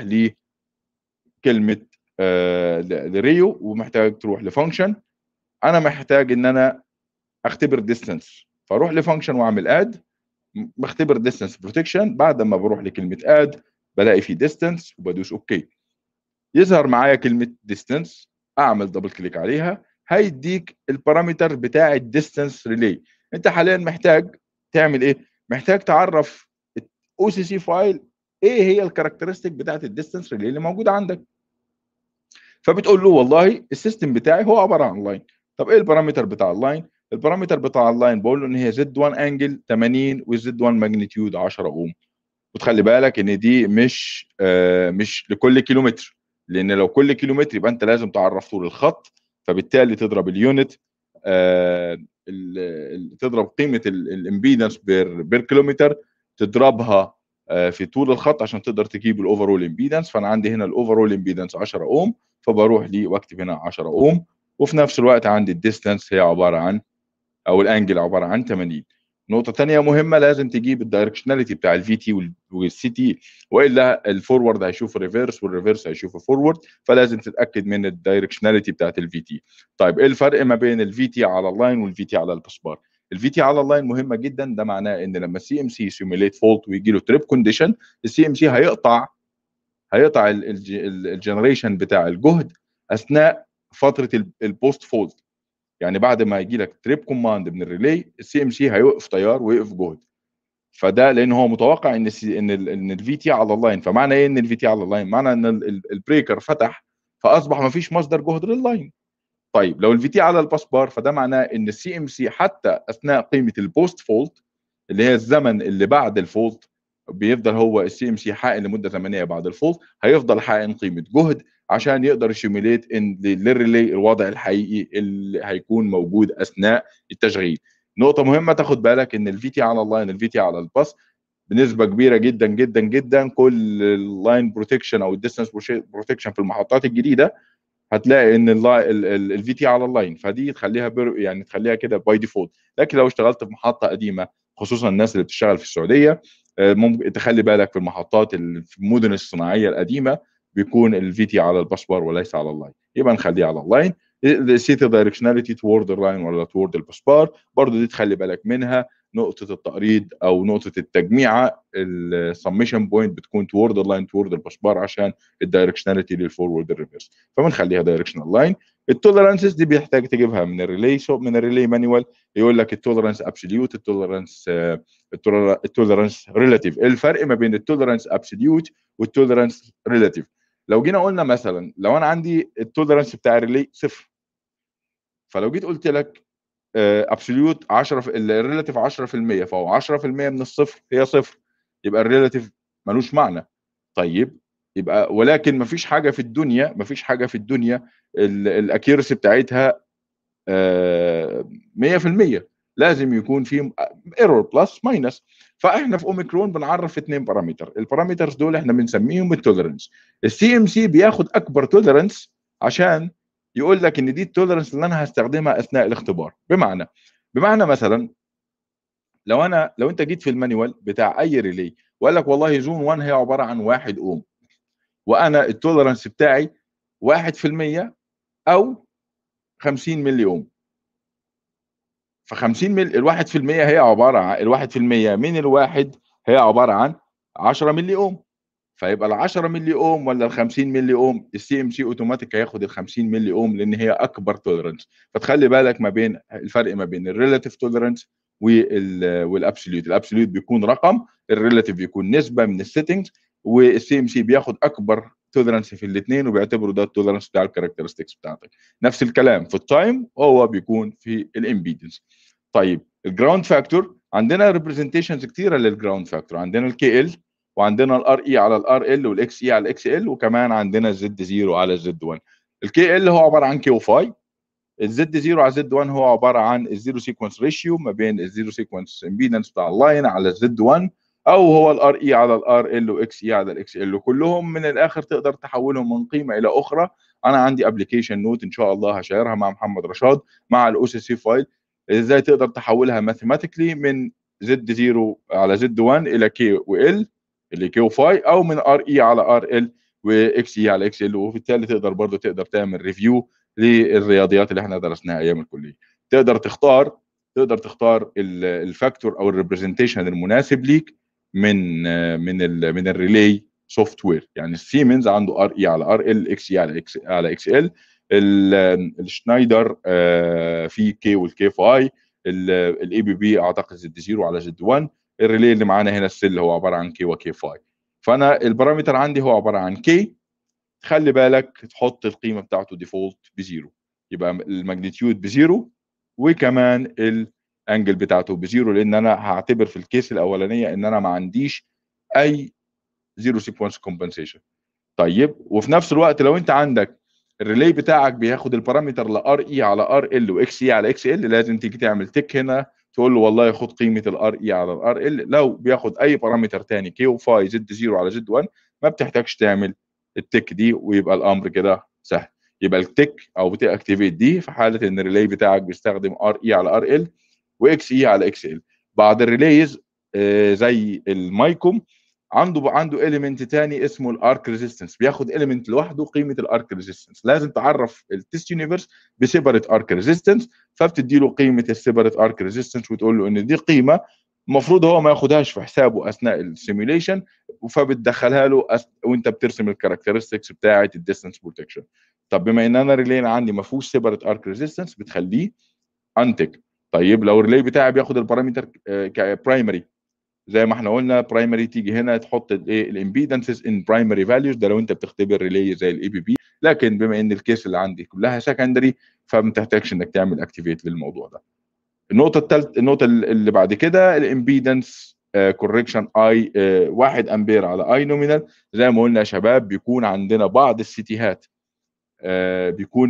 لكلمه آه لريو ومحتاج تروح لفانكشن انا محتاج ان انا اختبر ديستانس فاروح لفانكشن واعمل اد بختبر ديستانس بروتكشن بعد ما بروح لكلمه اد بلاقي في ديستانس وبدوس اوكي يظهر معايا كلمه ديستانس اعمل دبل كليك عليها هيديك البارامتر بتاع الديستانس ريلي انت حاليا محتاج تعمل ايه محتاج تعرف او سي سي فايل ايه هي الكاركترستيك بتاعت الديستانس ريلي اللي موجوده عندك فبتقول له والله السيستم بتاعي هو عباره عن لاين طب ايه البارامتر بتاع اللاين البارامتر بتاع اللاين بقول له ان هي زد 1 انجل 80 وزد 1 ماجنتيود 10 اوم وتخلي بالك ان دي مش آه مش لكل كيلومتر لان لو كل كيلومتر يبقى انت لازم تعرف طول الخط فبالتالي تضرب اليونت آه تضرب قيمه الامبيدنس بير بير كيلومتر تضربها آه في طول الخط عشان تقدر تجيب الاوفرول امبيدنس فانا عندي هنا الاوفرول امبيدنس 10 اوم فبروح لي واكتب هنا 10 اوم وفي نفس الوقت عندي الديستانس هي عباره عن او الانجل عباره عن 80 نقطة تانية مهمة لازم تجيب الدايركشناليتي بتاع الفي تي والسي تي والا الفورورد هيشوف الريفرس والريفرس هيشوف الفورورد فلازم تتاكد من الدايركشناليتي بتاعت الفي تي. طيب ايه الفرق ما بين الفي تي على اللاين والفي تي على البسبار؟ الفي تي على اللاين مهمة جدا ده معناه ان لما السي ام سي سيميليت فولت ويجي له تريب كونديشن السي ام سي هيقطع هيقطع الجنريشن بتاع الجهد اثناء فترة البوست فولت يعني بعد ما يجي لك تريب كوماند من الريلي السي ام سي هيوقف تيار ويقف جهد فده لان هو متوقع ان السي ان ال ان الفي تي على اللاين فمعنى ايه ان الفي تي على اللاين معنى ان البريكر فتح فاصبح ما فيش مصدر جهد لللاين طيب لو الفي تي على الباسبار فده معناه ان السي ام سي حتى اثناء قيمه البوست فولت اللي هي الزمن اللي بعد الفولت بيفضل هو السي ام سي حائن لمده زمنيه بعد الفولت هيفضل حائن قيمه جهد عشان يقدر يشيميليت ان للريلي الوضع الحقيقي اللي هيكون موجود اثناء التشغيل نقطة مهمة تاخد بالك ان الفي تي على اللاين الفي تي على الباص بنسبة كبيرة جدا جدا جدا كل اللاين بروتكشن او الديستانس بروتكشن في المحطات الجديدة هتلاقي ان الفي تي على اللاين فدي تخليها بر يعني تخليها كده باي ديفولت لكن لو اشتغلت في محطة قديمة خصوصا الناس اللي بتشتغل في السعودية ممكن تخلي بالك في المحطات اللي في المدن الصناعية القديمة بيكون الفي تي على الباسبار وليس على اللاين يبقى نخليه على اللاين السيتا دايركشناليتي تورد اللاين ولا تورد الباسبار برضه دي تخلي بالك منها نقطة التقريض أو نقطة التجميعة السميشن بوينت بتكون تورد اللاين تورد الباسبار عشان الدايركشناليتي للفورورد الريفرس فبنخليها دايركشنال لاين التوليرانسز دي بيحتاج تجيبها من الريلي من الريلي مانيوال يقول لك التوليرانس ابسوليوت التوليرانس التوليرانس ريلاتيف الفرق ما بين التوليرانس ابسوليوت والتوليرانس ريلاتيف لو جينا قلنا مثلا لو انا عندي التوليرانس بتاع الريلي صفر فلو جيت قلت لك ابسوليوت 10 الريلاتيف 10% فهو 10% من الصفر هي صفر يبقى الريلاتيف ملوش معنى طيب يبقى ولكن ما فيش حاجه في الدنيا ما فيش حاجه في الدنيا الاكيرسي بتاعتها 100% لازم يكون في ايرور بلس ماينس فاحنا في اوميكرون بنعرف اثنين بارامتر البارامترز دول احنا بنسميهم التوليرنس السي ام سي بياخد اكبر توليرنس عشان يقول لك ان دي التوليرنس اللي انا هستخدمها اثناء الاختبار بمعنى بمعنى مثلا لو انا لو انت جيت في المانيوال بتاع اي ريلي وقال لك والله زون 1 هي عباره عن 1 اوم وانا التوليرنس بتاعي 1% او 50 ملي اوم ف 50 ملي ال 1% هي عباره عن ال 1% من الواحد هي عباره عن 10 ملي اوم فيبقى ال 10 ملي اوم ولا ال 50 ملي اوم السي ام سي اوتوماتيك هياخد ال 50 ملي اوم لان هي اكبر توليرنس فتخلي بالك ما بين الفرق ما بين الريلاتيف توليرنس والابسوليوت الابسوليوت بيكون رقم الريلاتيف بيكون نسبه من السيتنجز والسي ام سي بياخد اكبر توليرنس في الاثنين وبيعتبروا ده التوليرنس بتاع الكاركترستكس بتاعتك نفس الكلام في التايم هو بيكون في الامبيدنس طيب الجراوند فاكتور عندنا ريبريزنتيشنز كتيره للجراوند فاكتور عندنا الكي ال وعندنا الار اي على الار ال والاكس اي على الاكس ال وكمان عندنا الزد 0 على الزد 1 الكي ال هو عباره عن كيو فاي الزد 0 على الزد 1 هو عباره عن الزيرو سيكونس ريشيو ما بين الزيرو سيكونس امبيدنس بتاع اللاين على الزد 1 او هو الار اي على الار ال واكس اي على الاكس ال كلهم من الاخر تقدر تحولهم من قيمه الى اخرى انا عندي ابلكيشن نوت ان شاء الله هشيرها مع محمد رشاد مع الاو سي سي فايل ازاي تقدر تحولها ماثيماتيكلي من زد 0 على زد 1 الى كي وال اللي كي وفاي او من ار اي على ار ال واكس اي على اكس ال وبالتالي تقدر برضه تقدر تعمل ريفيو للرياضيات اللي احنا درسناها ايام الكليه تقدر تختار تقدر تختار الفاكتور او الريبريزنتيشن المناسب ليك من من ال من الريلي سوفت وير يعني السيمنز عنده ار اي على ار ال اكس اي على اكس على اكس ال الشنايدر في كي والكي فاي الاي بي بي اعتقد زد 0 على زد 1 الريلي اللي معانا هنا السل هو عباره عن كي وكي فاي فانا البارامتر عندي هو عباره عن كي خلي بالك تحط القيمه بتاعته ديفولت بزيرو يبقى الماجنتيود بزيرو وكمان الانجل بتاعته بزيرو لان انا هعتبر في الكيس الاولانيه ان انا ما عنديش اي زيرو سيكونس كومبنسيشن طيب وفي نفس الوقت لو انت عندك الريلي بتاعك بياخد البارامتر لار اي على ار ال واكس اي على اكس ال لازم تيجي تعمل تك هنا تقول له والله خد قيمه الار اي على الار ال لو بياخد اي بارامتر ثاني كي وفاي زد 0 على زد 1 ما بتحتاجش تعمل التك دي ويبقى الامر كده سهل يبقى التك او بتاكتيفيت دي في حاله ان الريلي بتاعك بيستخدم ار اي على ار ال واكس اي على اكس ال بعض الريليز آه زي المايكوم عنده عنده اليمنت تاني اسمه الارك ريزيستنس بياخد اليمنت لوحده قيمه الارك ريزيستنس لازم تعرف التست يونيفرس بسيبريت ارك ريزيستنس فبتدي له قيمه السيبريت ارك ريزيستنس وتقول له ان دي قيمه المفروض هو ما ياخدهاش في حسابه اثناء السيميوليشن فبتدخلها له أس... وانت بترسم الكاركترستكس بتاعه الديستنس بروتكشن طب بما ان انا ريلي عندي ما فيهوش سيبريت ارك ريزيستنس بتخليه انتج طيب لو الريلي بتاعي بياخد البارامتر كبرايمري زي ما احنا قلنا برايمري تيجي هنا تحط الايه الامبيدنسز ان برايمري فاليوز ده لو انت بتختبر ريلي زي الاي بي بي لكن بما ان الكيس اللي عندي كلها سكندري فما تحتاجش انك تعمل اكتيفيت للموضوع ده النقطه الثالثه النقطه اللي بعد كده الامبيدنس كوركشن اي 1 امبير على اي نومينال زي ما قلنا يا شباب بيكون عندنا بعض السيتيهات بيكون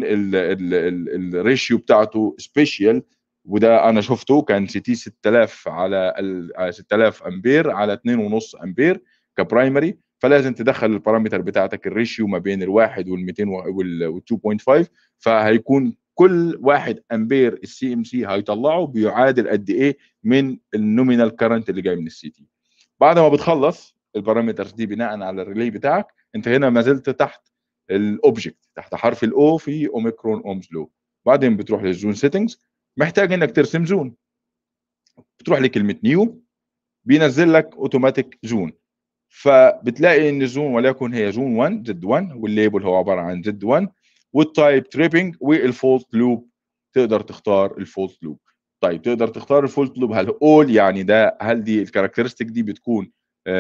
الريشيو بتاعته سبيشال وده انا شفته كان سي تي 6000 على 6000 امبير على 2.5 امبير كبرايمري فلازم تدخل البارامتر بتاعتك الريشيو ما بين الواحد وال 200 وال 2.5 فهيكون كل واحد امبير السي ام سي هيطلعه بيعادل قد ايه من النومينال كارنت اللي جاي من السي تي بعد ما بتخلص البارامترز دي بناء على الريلي بتاعك انت هنا ما زلت تحت الاوبجكت تحت حرف الاو في اوميكرون اومز لو بعدين بتروح للزون سيتنجز محتاج انك ترسم زون بتروح لكلمه نيو بينزل لك اوتوماتيك زون فبتلاقي ان الزون وليكن هي زون 1 زد 1 والليبل هو عباره عن زد 1 والتايب تريبنج والفولت لوب تقدر تختار الفولت لوب طيب تقدر تختار الفولت لوب هل اول يعني ده هل دي الكاركترستيك دي بتكون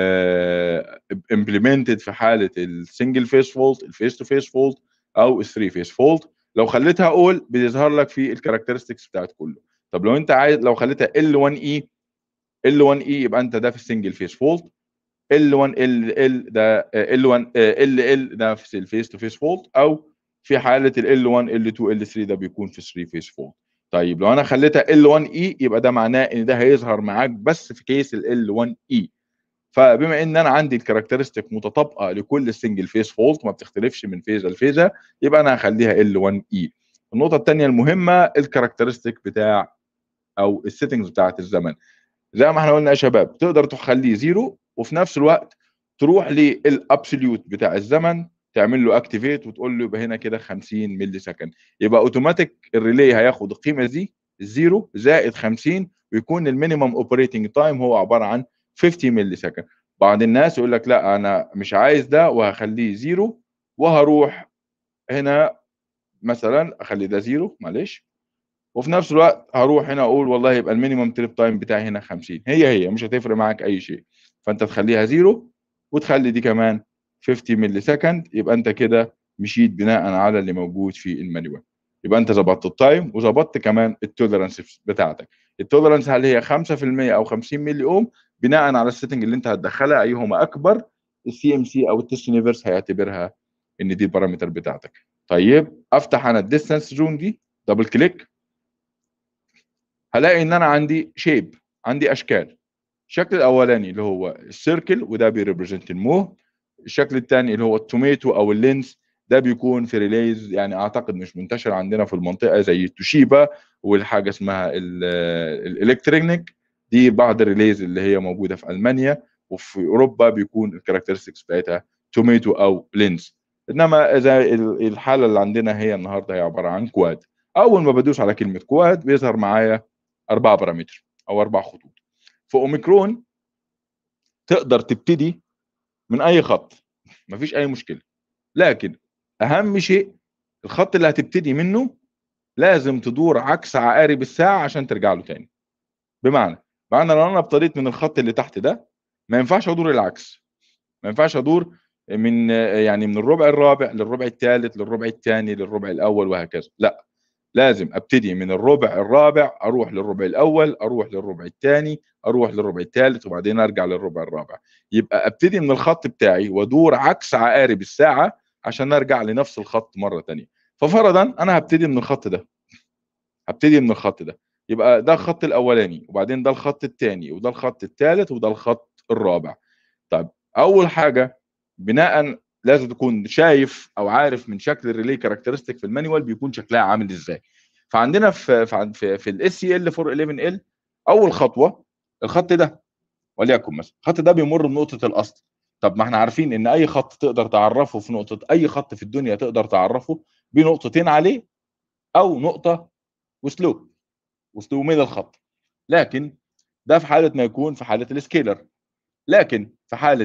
امبلمنتد في حاله السنجل فيس فولت الفيس تو فيس فولت او الثري فيس فولت لو خليتها اول بيظهر لك في الكاركترستكس بتاعت كله طب لو انت عايز لو خليتها L1E L1E يبقى انت ده في السنجل فيس فولت L1 ال ال ده L1 ال ال ده في الفيس تو فيس فولت او في حاله ال L1 L2 L3 ده بيكون في 3 فيس فولت طيب لو انا خليتها L1E يبقى ده معناه ان ده هيظهر معاك بس في كيس ال L1E فبما ان انا عندي الكاركترستيك متطابقه لكل السنجل فيس فولت ما بتختلفش من فيزا لفيزا يبقى انا هخليها L1E النقطه الثانيه المهمه الكاركترستيك بتاع او السيتنجز بتاعت الزمن زي ما احنا قلنا يا شباب تقدر تخليه زيرو وفي نفس الوقت تروح للابسوليوت بتاع الزمن تعمل له اكتيفيت وتقول له يبقى هنا كده 50 ملي سكند يبقى اوتوماتيك الريلي هياخد القيمه دي الزيرو زائد 50 ويكون المينيمم اوبريتنج تايم هو عباره عن 50 ملي سكند بعض الناس يقول لك لا انا مش عايز ده وهخليه زيرو وهروح هنا مثلا اخلي ده زيرو معلش وفي نفس الوقت هروح هنا اقول والله يبقى المينيمم تريب تايم بتاعي هنا 50 هي هي مش هتفرق معاك اي شيء فانت تخليها زيرو وتخلي دي كمان 50 ملي سكند يبقى انت كده مشيت بناء على اللي موجود في المانيوال يبقى انت ظبطت التايم وظبطت كمان التوليرانس بتاعتك التوليرانس هل هي 5% او 50 ملي اوم بناء على السيتنج اللي انت هتدخلها ايهما اكبر السي ام سي او التست يونيفرس هيعتبرها ان دي البارامتر بتاعتك طيب افتح انا الديستانس زون دي دبل كليك هلاقي ان انا عندي شيب عندي اشكال الشكل الاولاني اللي هو السيركل وده بيريبريزنت الموه الشكل الثاني اللي هو التوميتو او اللينس ده بيكون في ريليز يعني اعتقد مش منتشر عندنا في المنطقه زي التوشيبا والحاجه اسمها الالكترونيك دي بعض الريليز اللي هي موجوده في المانيا وفي اوروبا بيكون الكاركترستكس بتاعتها توميتو او لينس انما زي الحاله اللي عندنا هي النهارده هي عباره عن كواد اول ما بدوس على كلمه كواد بيظهر معايا اربع بارامتر او اربع خطوط في اوميكرون تقدر تبتدي من اي خط مفيش اي مشكله لكن اهم شيء الخط اللي هتبتدي منه لازم تدور عكس عقارب الساعه عشان ترجع له تاني بمعنى معنى لو انا ابتديت من الخط اللي تحت ده ما ينفعش ادور العكس ما ينفعش ادور من يعني من الربع الرابع للربع الثالث للربع الثاني للربع الاول وهكذا لا لازم ابتدي من الربع الرابع اروح للربع الاول اروح للربع الثاني اروح للربع الثالث وبعدين ارجع للربع الرابع يبقى ابتدي من الخط بتاعي وادور عكس عقارب الساعه عشان ارجع لنفس الخط مره ثانيه ففرضا انا هبتدي من الخط ده هبتدي من الخط ده يبقى ده الخط الاولاني وبعدين ده الخط الثاني وده الخط الثالث وده الخط الرابع طيب اول حاجه بناء لازم تكون شايف او عارف من شكل الريلي كاركترستيك في المانيوال بيكون شكلها عامل ازاي فعندنا في في في, في الاس سي ال 411 ال اول خطوه الخط ده وليكن مثلا الخط ده بيمر بنقطه الاصل طب ما احنا عارفين ان اي خط تقدر تعرفه في نقطه اي خط في الدنيا تقدر تعرفه بنقطتين عليه او نقطه وسلوب وسلوبين الخط لكن ده في حاله ما يكون في حاله السكيلر لكن في حاله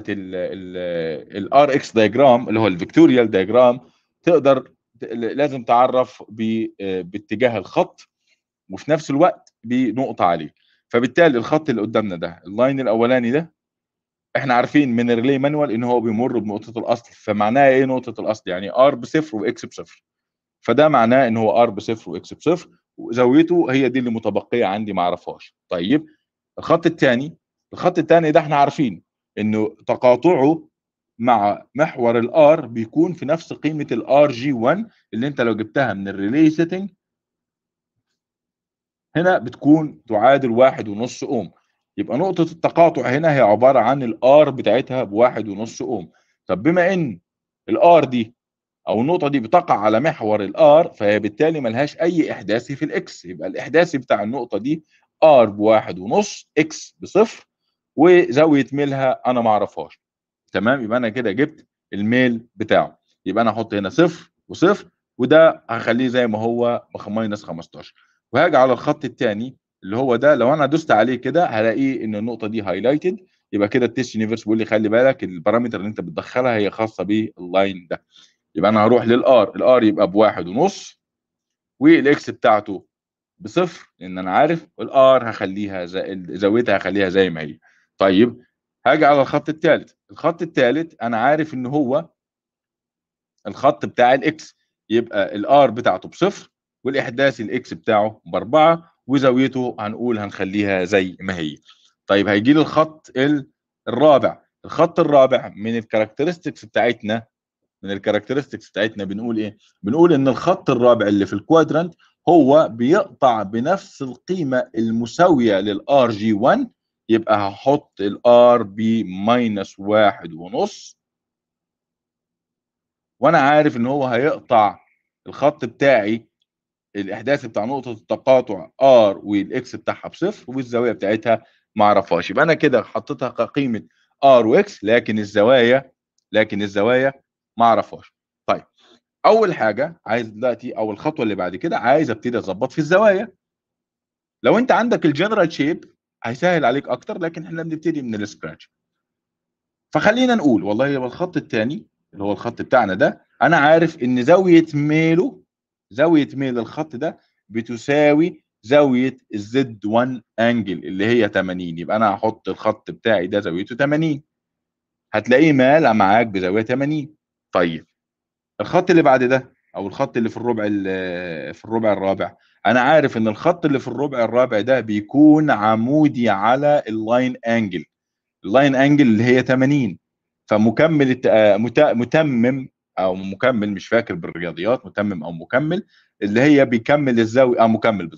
الار اكس دايجرام اللي هو الفيكتوريال دايجرام تقدر لازم تعرف باتجاه الخط وفي نفس الوقت بنقطه عليه فبالتالي الخط اللي قدامنا ده اللاين الاولاني ده احنا عارفين من الريلي مانوال ان هو بيمر بنقطه الاصل فمعناها ايه نقطه الاصل يعني ار بصفر واكس بصفر فده معناه ان هو ار بصفر واكس بصفر وزاويته هي دي اللي متبقيه عندي ما اعرفهاش طيب الخط الثاني الخط الثاني ده احنا عارفين انه تقاطعه مع محور الار بيكون في نفس قيمه الار جي 1 اللي انت لو جبتها من الريلي سيتنج هنا بتكون تعادل واحد ونص اوم يبقى نقطة التقاطع هنا هي عبارة عن الار بتاعتها بواحد ونص اوم طب بما ان الار دي او النقطة دي بتقع على محور الار فهي بالتالي ملهاش اي احداثي في الاكس يبقى الاحداثي بتاع النقطة دي ار بواحد ونص اكس بصفر وزاوية ميلها انا ما اعرفهاش تمام يبقى انا كده جبت الميل بتاعه يبقى انا احط هنا صفر وصفر وده هخليه زي ما هو ماينس 15 وهاجي على الخط الثاني اللي هو ده لو انا دوست عليه كده هلاقيه ان النقطه دي هايلايتد يبقى كده التيست يونيفرس بيقول لي خلي بالك البارامتر اللي انت بتدخلها هي خاصه باللاين ده يبقى انا هروح للار الار يبقى بواحد ونص والاكس بتاعته بصفر لان انا عارف والار هخليها زي زاويتها هخليها زي ما هي طيب هاجي على الخط الثالث الخط الثالث انا عارف ان هو الخط بتاع الاكس يبقى الار بتاعته بصفر والاحداث الاكس بتاعه باربعه وزاويته هنقول هنخليها زي ما هي طيب هيجي لي الخط الرابع الخط الرابع من الكاركترستكس بتاعتنا من الكاركترستكس بتاعتنا بنقول ايه بنقول ان الخط الرابع اللي في الكوادرانت هو بيقطع بنفس القيمه المساويه للار جي 1 يبقى هحط الار بماينس واحد ونص وانا عارف ان هو هيقطع الخط بتاعي الاحداث بتاع نقطه التقاطع ار والاكس بتاعها بصفر والزاويه بتاعتها ما اعرفهاش يبقى انا كده حطيتها كقيمه ار واكس لكن الزوايا لكن الزوايا ما اعرفهاش طيب اول حاجه عايز دلوقتي او الخطوه اللي بعد كده عايز ابتدي اظبط في الزوايا لو انت عندك الجنرال شيب هيسهل عليك اكتر لكن احنا بنبتدي من السكراتش فخلينا نقول والله يبقى الخط الثاني اللي هو الخط بتاعنا ده انا عارف ان زاويه ميله زاويه ميل الخط ده بتساوي زاويه الزد 1 انجل اللي هي 80 يبقى انا هحط الخط بتاعي ده زاويته 80 هتلاقيه مال معاك بزاويه 80 طيب الخط اللي بعد ده او الخط اللي في الربع في الربع الرابع انا عارف ان الخط اللي في الربع الرابع ده بيكون عمودي على اللاين انجل اللاين انجل اللي هي 80 فمكمل متمم او مكمل مش فاكر بالرياضيات متمم او مكمل اللي هي بيكمل الزاويه اه مكمل بالظبط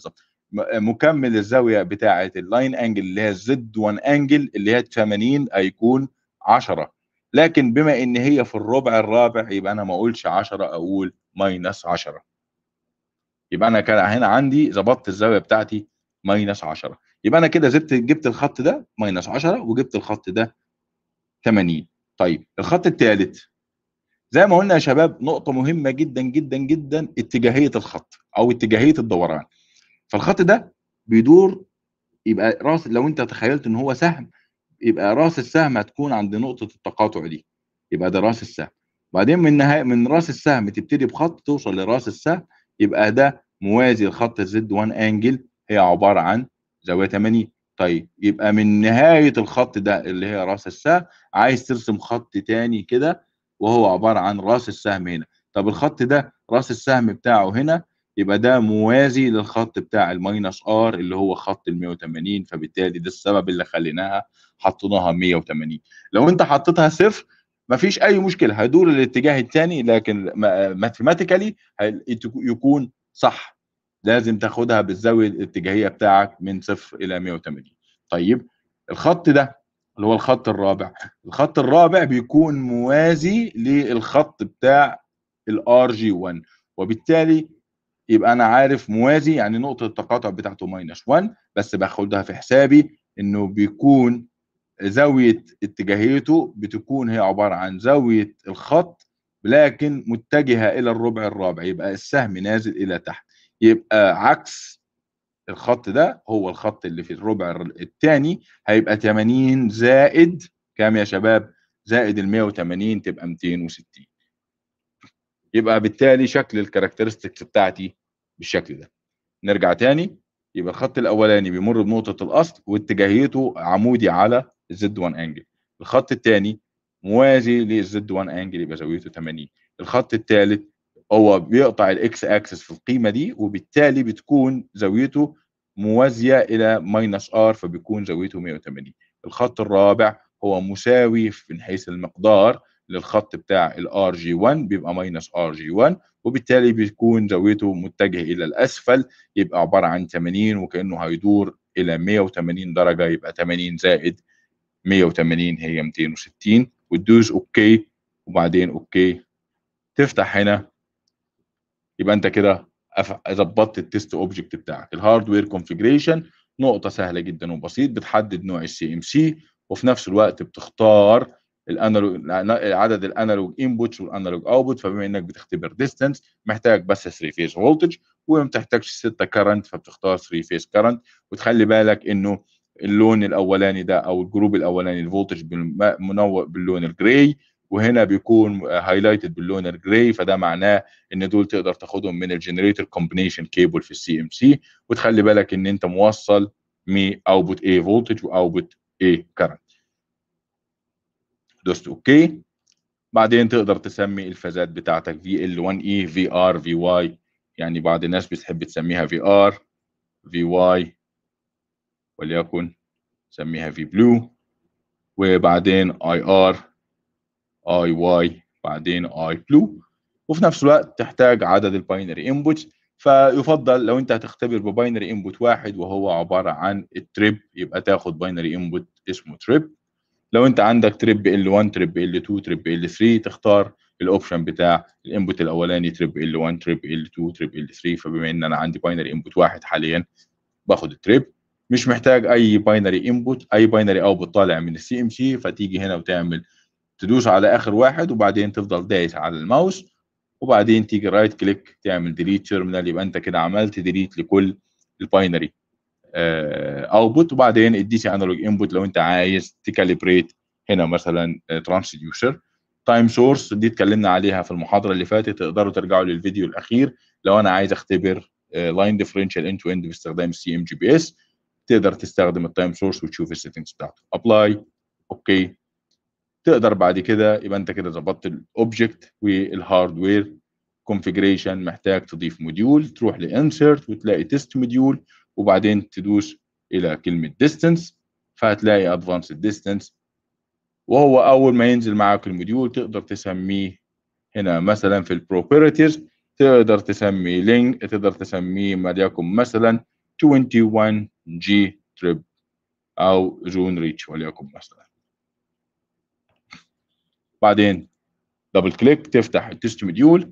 م- مكمل الزاويه بتاعه اللاين انجل اللي هي الزد 1 انجل اللي هي 80 هيكون 10 لكن بما ان هي في الربع الرابع يبقى انا ما اقولش 10 اقول ماينس 10 يبقى انا كان هنا عندي ظبطت الزاويه بتاعتي ماينس 10 يبقى انا كده زدت جبت الخط ده ماينس 10 وجبت الخط ده 80 طيب الخط الثالث زي ما قلنا يا شباب نقطة مهمة جدا جدا جدا اتجاهية الخط أو اتجاهية الدوران فالخط ده بيدور يبقى راس لو أنت تخيلت إن هو سهم يبقى راس السهم هتكون عند نقطة التقاطع دي يبقى ده راس السهم بعدين من نهاية من راس السهم تبتدي بخط توصل لراس السهم يبقى ده موازي لخط الزد 1 انجل هي عبارة عن زاوية 80 طيب يبقى من نهاية الخط ده اللي هي راس السهم عايز ترسم خط تاني كده وهو عبارة عن راس السهم هنا طب الخط ده راس السهم بتاعه هنا يبقى ده موازي للخط بتاع الماينس ار اللي هو خط ال 180 فبالتالي ده السبب اللي خليناها حطيناها 180 لو انت حطيتها صفر مفيش اي مشكله هيدور الاتجاه الثاني لكن ماثيماتيكالي يكون صح لازم تاخدها بالزاويه الاتجاهيه بتاعك من صفر الى 180 طيب الخط ده اللي هو الخط الرابع الخط الرابع بيكون موازي للخط بتاع الار جي 1 وبالتالي يبقى انا عارف موازي يعني نقطه التقاطع بتاعته ماينس 1 بس باخدها في حسابي انه بيكون زاويه اتجاهيته بتكون هي عباره عن زاويه الخط لكن متجهه الى الربع الرابع يبقى السهم نازل الى تحت يبقى عكس الخط ده هو الخط اللي في الربع الثاني هيبقى 80 زائد كام يا شباب زائد ال 180 تبقى 260 يبقى بالتالي شكل الكاركترستكس بتاعتي بالشكل ده نرجع تاني يبقى الخط الاولاني بيمر بنقطه الاصل واتجاهيته عمودي على الزد 1 انجل الخط الثاني موازي للزد 1 انجل يبقى زاويته 80 الخط الثالث هو بيقطع الاكس اكسس في القيمه دي وبالتالي بتكون زاويته موازيه الى ماينس ار فبيكون زاويته 180 الخط الرابع هو مساوي من حيث المقدار للخط بتاع الار جي 1 بيبقى ماينس ار جي 1 وبالتالي بيكون زاويته متجه الى الاسفل يبقى عباره عن 80 وكانه هيدور الى 180 درجه يبقى 80 زائد 180 هي 260 وتدوس اوكي وبعدين اوكي تفتح هنا يبقى انت كده ظبطت التست اوبجكت بتاعك الهاردوير كونفيجريشن نقطه سهله جدا وبسيط بتحدد نوع السي ام سي وفي نفس الوقت بتختار الانالوج عدد الانالوج انبوتس والانالوج اوتبوت فبما انك بتختبر ديستانس محتاج بس 3 فيز فولتج وما بتحتاجش 6 كرنت فبتختار 3 فيز كرنت وتخلي بالك انه اللون الاولاني ده او الجروب الاولاني الفولتج منور باللون الجراي وهنا بيكون هايلايتد باللون الجراي فده معناه ان دول تقدر تاخدهم من الجنريتور كومبينيشن كيبل في السي ام سي وتخلي بالك ان انت موصل مي اوتبوت اي فولتج واوتبوت اي كرنت دوست اوكي بعدين تقدر تسمي الفازات بتاعتك في ال 1 اي في ار في واي يعني بعض الناس بتحب تسميها في ار في واي وليكن سميها في بلو وبعدين اي ار اي واي بعدين اي بلو وفي نفس الوقت تحتاج عدد الباينري انبوتس فيفضل لو انت هتختبر بباينري انبوت واحد وهو عباره عن التريب يبقى تاخد باينري انبوت اسمه تريب لو انت عندك تريب ال 1 تريب ال 2 تريب ال 3 تختار الاوبشن بتاع الانبوت الاولاني تريب ال 1 تريب ال 2 تريب ال 3 فبما ان انا عندي باينري انبوت واحد حاليا باخد التريب مش محتاج اي باينري انبوت اي باينري اوتبوت طالع من السي ام سي فتيجي هنا وتعمل تدوس على اخر واحد وبعدين تفضل دايس على الماوس وبعدين تيجي رايت كليك تعمل ديليت تيرمينال يبقى انت كده عملت ديليت لكل الباينري اوتبوت وبعدين الدي سي انالوج انبوت لو انت عايز تكاليبريت هنا مثلا ترانسديوسر تايم سورس دي اتكلمنا عليها في المحاضره اللي فاتت تقدروا ترجعوا للفيديو الاخير لو انا عايز اختبر لاين ديفرنشال اند تو اند باستخدام السي ام جي بي اس تقدر تستخدم التايم سورس وتشوف السيتنجز بتاعته ابلاي اوكي تقدر بعد كده يبقى انت كده ظبطت الاوبجكت والهاردوير كونفيجريشن محتاج تضيف موديول تروح لانسرت وتلاقي تيست موديول وبعدين تدوس الى كلمه ديستانس فهتلاقي ادفانسد ديستانس وهو اول ما ينزل معاك الموديول تقدر تسميه هنا مثلا في البروبرتيز تقدر تسميه لينك تقدر تسميه وليكن مثلا 21 جي تريب او جون ريتش وليكن مثلا بعدين دبل كليك تفتح التست مديول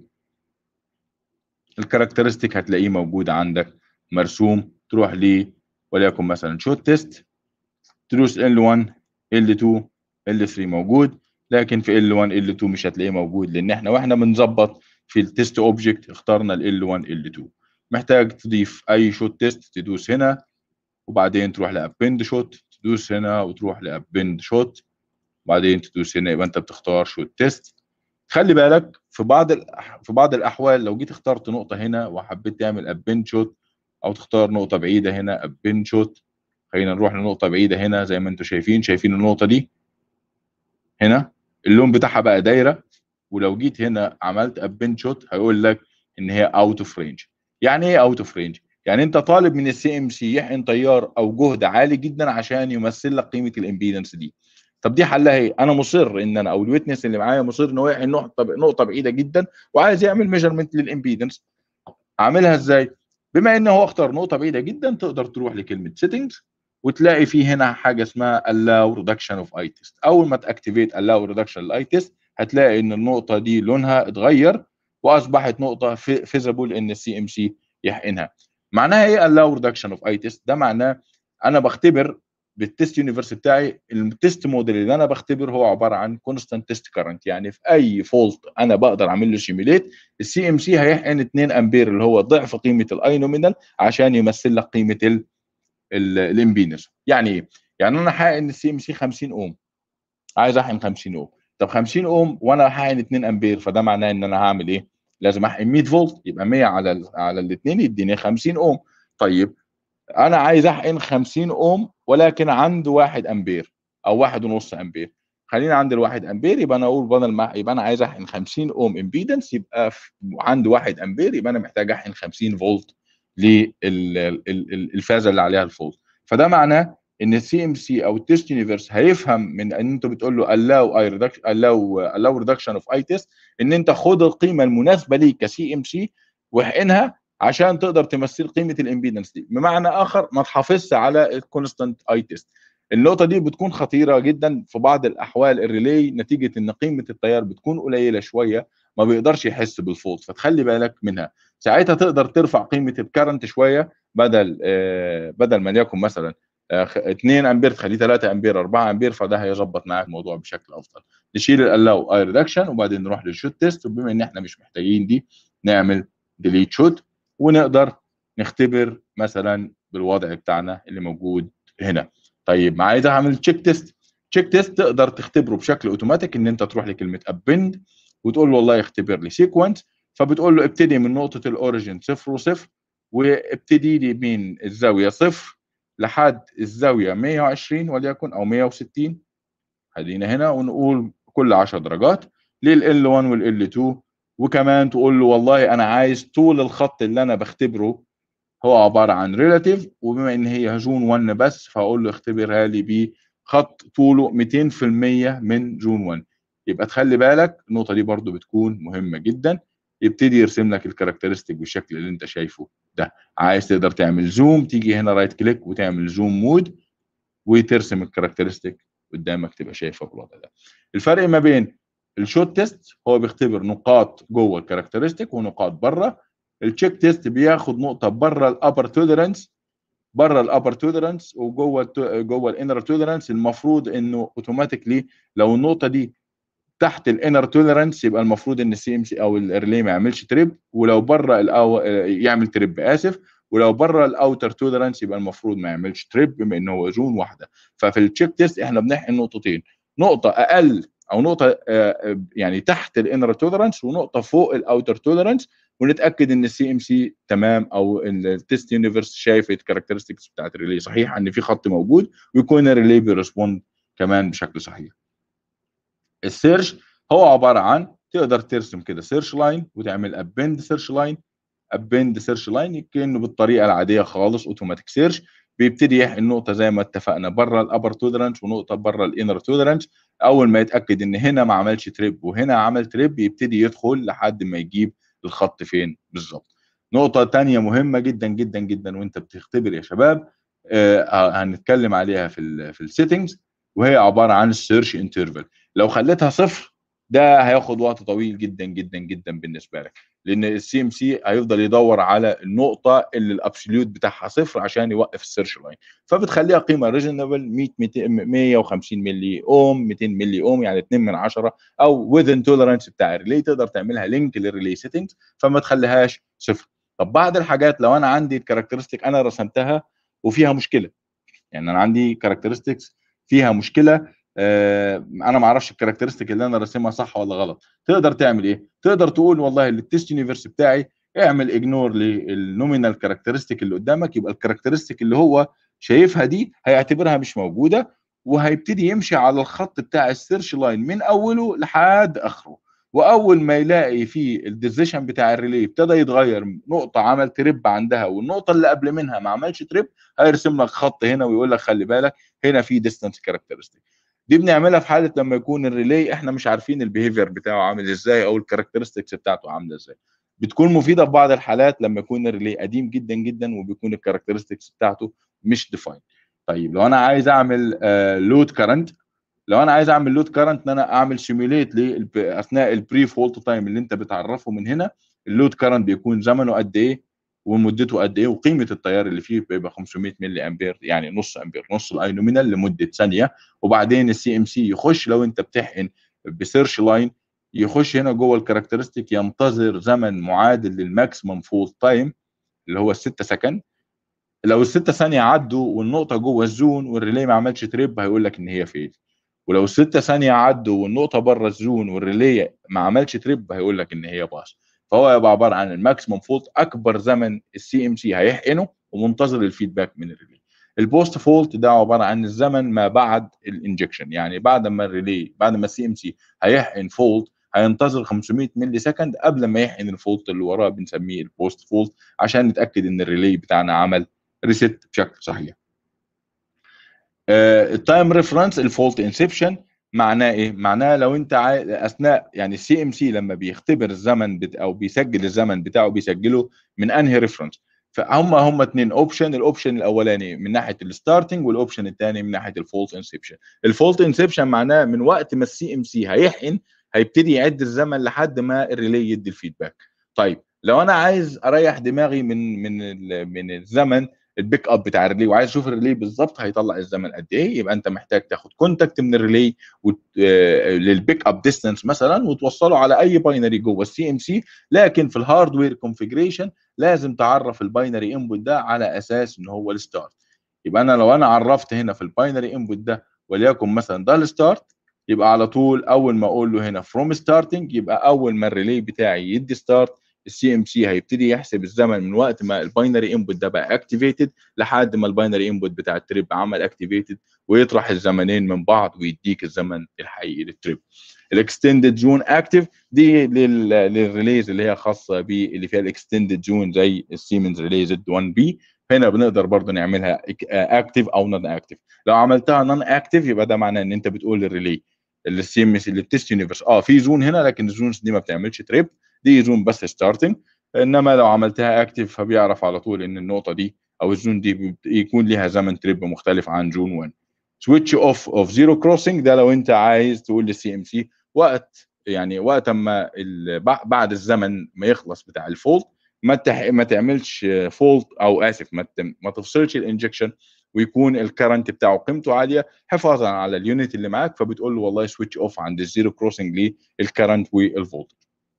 الكاركترستيك هتلاقيه موجود عندك مرسوم تروح ل وليكن مثلا شوت تيست تدوس L1 L2 L3 موجود لكن في L1 L2 مش هتلاقيه موجود لان احنا واحنا بنظبط في التست اوبجكت اخترنا ال L1 L2 محتاج تضيف اي شوت تيست تدوس هنا وبعدين تروح لابند شوت تدوس هنا وتروح لابند شوت وبعدين تدوس هنا يبقى انت بتختار شوت تيست خلي بالك في بعض في بعض الاحوال لو جيت اخترت نقطه هنا وحبيت تعمل ابند شوت او تختار نقطه بعيده هنا ابند شوت خلينا نروح لنقطه بعيده هنا زي ما انتم شايفين شايفين النقطه دي هنا اللون بتاعها بقى دايره ولو جيت هنا عملت ابند شوت هيقول لك ان هي اوت اوف رينج يعني ايه اوت اوف رينج يعني انت طالب من السي ام سي يحقن تيار او جهد عالي جدا عشان يمثل لك قيمه الامبيدنس دي طب دي حلها ايه انا مصر ان انا او الويتنس اللي معايا مصر ان هو يحقن نقطه نقطه بعيده جدا وعايز يعمل ميجرمنت للامبيدنس اعملها ازاي بما ان هو اختار نقطه بعيده جدا تقدر تروح لكلمه سيتنجز وتلاقي في هنا حاجه اسمها allow reduction of eye test اول ما تاكتيفيت allow reduction الاي تيست هتلاقي ان النقطه دي لونها اتغير واصبحت نقطه فيزبل ان السي ام سي يحقنها معناها ايه allow reduction of eye test ده معناه انا بختبر بالتست يونيفرس بتاعي التست موديل اللي انا بختبر هو عباره عن كونستانت تيست كارنت يعني في اي فولت انا بقدر اعمل له سيميليت السي ام سي هيحقن 2 امبير اللي هو ضعف قيمه الاي نومينال عشان يمثل لك قيمه الامبيدنس يعني ايه؟ يعني انا حاقن السي ام سي 50 اوم عايز احقن 50 اوم طب 50 اوم وانا حاقن 2 امبير فده معناه ان انا هعمل ايه؟ لازم احقن 100 فولت يبقى 100 على ال على الاثنين يديني 50 اوم طيب انا عايز احقن 50 اوم ولكن عنده 1 امبير او 1.5 امبير خلينا عند ال 1 امبير يبقى انا اقول بدل ما يبقى انا عايز احقن 50 اوم امبيدنس يبقى عنده 1 امبير يبقى انا محتاج احقن 50 فولت للفازه اللي عليها الفولت فده معناه ان السي ام سي او التيست يونيفرس هيفهم من ان انت بتقول له allow اي ريدكشن allow allow reduction اوف اي تيست ان انت خد القيمه المناسبه ليك كسي ام سي واحقنها عشان تقدر تمثل قيمه الامبيدنس دي بمعنى اخر ما تحافظش على الكونستانت اي تيست النقطه دي بتكون خطيره جدا في بعض الاحوال الريلي نتيجه ان قيمه التيار بتكون قليله شويه ما بيقدرش يحس بالفولت فتخلي بالك منها ساعتها تقدر ترفع قيمه الكرنت شويه بدل آه بدل ما يكن مثلا 2 امبير تخليه 3 امبير 4 امبير فده هيظبط معاك الموضوع بشكل افضل نشيل الالاو اي ريدكشن وبعدين نروح للشوت تيست وبما ان احنا مش محتاجين دي نعمل ديليت شوت ونقدر نختبر مثلا بالوضع بتاعنا اللي موجود هنا طيب ما عايز اعمل تشيك تيست تشيك تيست تقدر تختبره بشكل اوتوماتيك ان انت تروح لكلمه ابند وتقول له والله اختبر لي سيكونس فبتقول له ابتدي من نقطه الاوريجن صفر وصفر وابتدي لي من الزاويه صفر لحد الزاويه 120 وليكن او 160 خلينا هنا ونقول كل 10 درجات لل 1 وال 2 وكمان تقول له والله انا عايز طول الخط اللي انا بختبره هو عباره عن ريلاتيف وبما ان هي جون 1 بس فاقول له اختبرها لي بخط طوله 200% من جون 1 يبقى تخلي بالك النقطه دي برضو بتكون مهمه جدا يبتدي يرسم لك الكاركترستيك بالشكل اللي انت شايفه ده عايز تقدر تعمل زوم تيجي هنا رايت كليك وتعمل زوم مود وترسم الكاركترستيك قدامك تبقى شايفها بالوضع ده الفرق ما بين الشوت تيست هو بيختبر نقاط جوه الكاركترستيك ونقاط بره التشيك تيست بياخد نقطه بره الابر توليرانس بره الابر توليرانس وجوه جوه الانر توليرانس المفروض انه اوتوماتيكلي لو النقطه دي تحت الانر توليرانس يبقى المفروض ان السي ام سي او الريلي ما يعملش تريب ولو بره الأو... يعمل تريب اسف ولو بره الاوتر توليرانس يبقى المفروض ما يعملش تريب بما ان هو زون واحده ففي التشيك تيست احنا بنحقن نقطتين نقطه اقل او نقطه يعني تحت الانر توليرانس ونقطه فوق الاوتر توليرانس ونتاكد ان السي ام سي تمام او التيست يونيفرس شايف الكاركترستكس بتاعت الريلي صحيح ان في خط موجود ويكون الريلي بيرسبوند كمان بشكل صحيح السيرش هو عباره عن تقدر ترسم كده سيرش لاين وتعمل ابند سيرش لاين ابند سيرش لاين كانه بالطريقه العاديه خالص اوتوماتيك سيرش بيبتدي يحقن نقطه زي ما اتفقنا بره الابر توليرانس ونقطه بره الانر توليرانس اول ما يتاكد ان هنا ما عملش تريب وهنا عمل تريب يبتدي يدخل لحد ما يجيب الخط فين بالظبط نقطه تانية مهمه جدا جدا جدا وانت بتختبر يا شباب آه هنتكلم عليها في ال في السيتنجز وهي عباره عن السيرش انترفال لو خليتها صفر ده هياخد وقت طويل جدا جدا جدا بالنسبه لك لان السي ام سي هيفضل يدور على النقطه اللي الابسوليوت بتاعها صفر عشان يوقف السيرش لاين فبتخليها قيمه ريجنبل 100 150 ملي اوم 200 ملي اوم يعني 2 من 10 او within tolerance بتاع الريلي تقدر تعملها لينك للريلي سيتنجز فما تخليهاش صفر طب بعض الحاجات لو انا عندي الكاركترستيك انا رسمتها وفيها مشكله يعني انا عندي كاركترستكس فيها مشكله آه انا ما اعرفش الكاركترستيك اللي انا راسمها صح ولا غلط تقدر تعمل ايه تقدر تقول والله التست يونيفرس بتاعي اعمل اجنور للنومينال كاركترستيك اللي قدامك يبقى الكاركترستيك اللي هو شايفها دي هيعتبرها مش موجوده وهيبتدي يمشي على الخط بتاع السيرش لاين من اوله لحد اخره واول ما يلاقي في الديزيشن بتاع الريلي ابتدى يتغير نقطه عمل تريب عندها والنقطه اللي قبل منها ما عملش تريب هيرسم لك خط هنا ويقول لك خلي بالك هنا في ديستانس كاركترستيك دي بنعملها في حاله لما يكون الريلي احنا مش عارفين البيهيفير بتاعه عامل ازاي او الكاركترستكس بتاعته عامله ازاي بتكون مفيده في بعض الحالات لما يكون الريلي قديم جدا جدا وبيكون الكاركترستكس بتاعته مش ديفاين طيب لو انا عايز اعمل لود كارنت لو انا عايز اعمل لود كارنت ان انا اعمل سيميوليت اثناء البري فولت تايم اللي انت بتعرفه من هنا اللود كارنت بيكون زمنه قد ايه ومدته قد ايه وقيمه التيار اللي فيه بيبقى 500 ملي امبير يعني نص امبير نص الاي نومينال لمده ثانيه وبعدين السي ام سي يخش لو انت بتحقن بسيرش لاين يخش هنا جوه الكاركترستيك ينتظر زمن معادل للماكسيمم فولت تايم اللي هو الستة سكند لو الستة ثانية عدوا والنقطة جوه الزون والريلي ما عملش تريب هيقول لك ان هي فيل ولو الستة ثانية عدوا والنقطة بره الزون والريلي ما عملش تريب هيقول لك ان هي باص فهو يبقى عباره عن الماكسيموم فولت اكبر زمن السي ام سي هيحقنه ومنتظر الفيدباك من الريلي البوست فولت ده عباره عن الزمن ما بعد الانجكشن يعني بعد ما الريلي بعد ما السي ام سي هيحقن فولت هينتظر 500 ملي سكند قبل ما يحقن الفولت اللي وراه بنسميه البوست فولت عشان نتاكد ان الريلي بتاعنا عمل ريست بشكل صحيح التايم ريفرنس الفولت انسبشن معناه ايه؟ معناه لو انت عاي... اثناء يعني السي ام سي لما بيختبر الزمن بت... او بيسجل الزمن بتاعه بيسجله من انهي ريفرنس فهم هم اثنين اوبشن الاوبشن الاولاني من ناحيه الستارتنج والاوبشن الثاني من ناحيه الفولت انسبشن الفولت انسبشن معناه من وقت ما السي ام سي هيحقن هيبتدي يعد الزمن لحد ما الريلي يدي الفيدباك طيب لو انا عايز اريح دماغي من من من الزمن البيك اب بتاع الريلي وعايز اشوف الريلي بالظبط هيطلع الزمن قد ايه يبقى انت محتاج تاخد كونتاكت من الريلي وت... آه... للبيك اب ديستانس مثلا وتوصله على اي باينري جوه السي ام سي لكن في الهاردوير كونفيجريشن لازم تعرف الباينري انبوت ده على اساس ان هو الستارت يبقى انا لو انا عرفت هنا في الباينري انبوت ده وليكن مثلا ده الستارت يبقى على طول اول ما اقول له هنا فروم ستارتنج يبقى اول ما الريلي بتاعي يدي ستارت السي ام سي هيبتدي يحسب الزمن من وقت ما الباينري انبوت ده بقى اكتيفيتد لحد ما الباينري انبوت بتاع التريب عمل اكتيفيتد ويطرح الزمنين من بعض ويديك الزمن الحقيقي للتريب الاكستندد زون اكتف دي للريليز اللي هي خاصه باللي فيها الاكستندد زون زي السيمنز ريلي زد 1 بي هنا بنقدر برضه نعملها اكتف او نون اكتف لو عملتها نون اكتف يبقى ده معناه ان انت بتقول للريلي السي ام اس اللي التست يونيفرس اه في زون هنا لكن الزونز دي ما بتعملش تريب دي زون بس ستارتنج انما لو عملتها اكتف فبيعرف على طول ان النقطه دي او الزون دي يكون ليها زمن تريب مختلف عن زون 1 سويتش اوف اوف زيرو كروسنج ده لو انت عايز تقول للسي ام سي وقت يعني وقت ما بعد الزمن ما يخلص بتاع الفولت ما تح... ما تعملش فولت او اسف ما, ت... ما تفصلش الانجكشن ويكون الكرنت بتاعه قيمته عاليه حفاظا على اليونت اللي معاك فبتقول له والله سويتش اوف عند الزيرو كروسنج للكرنت والفولت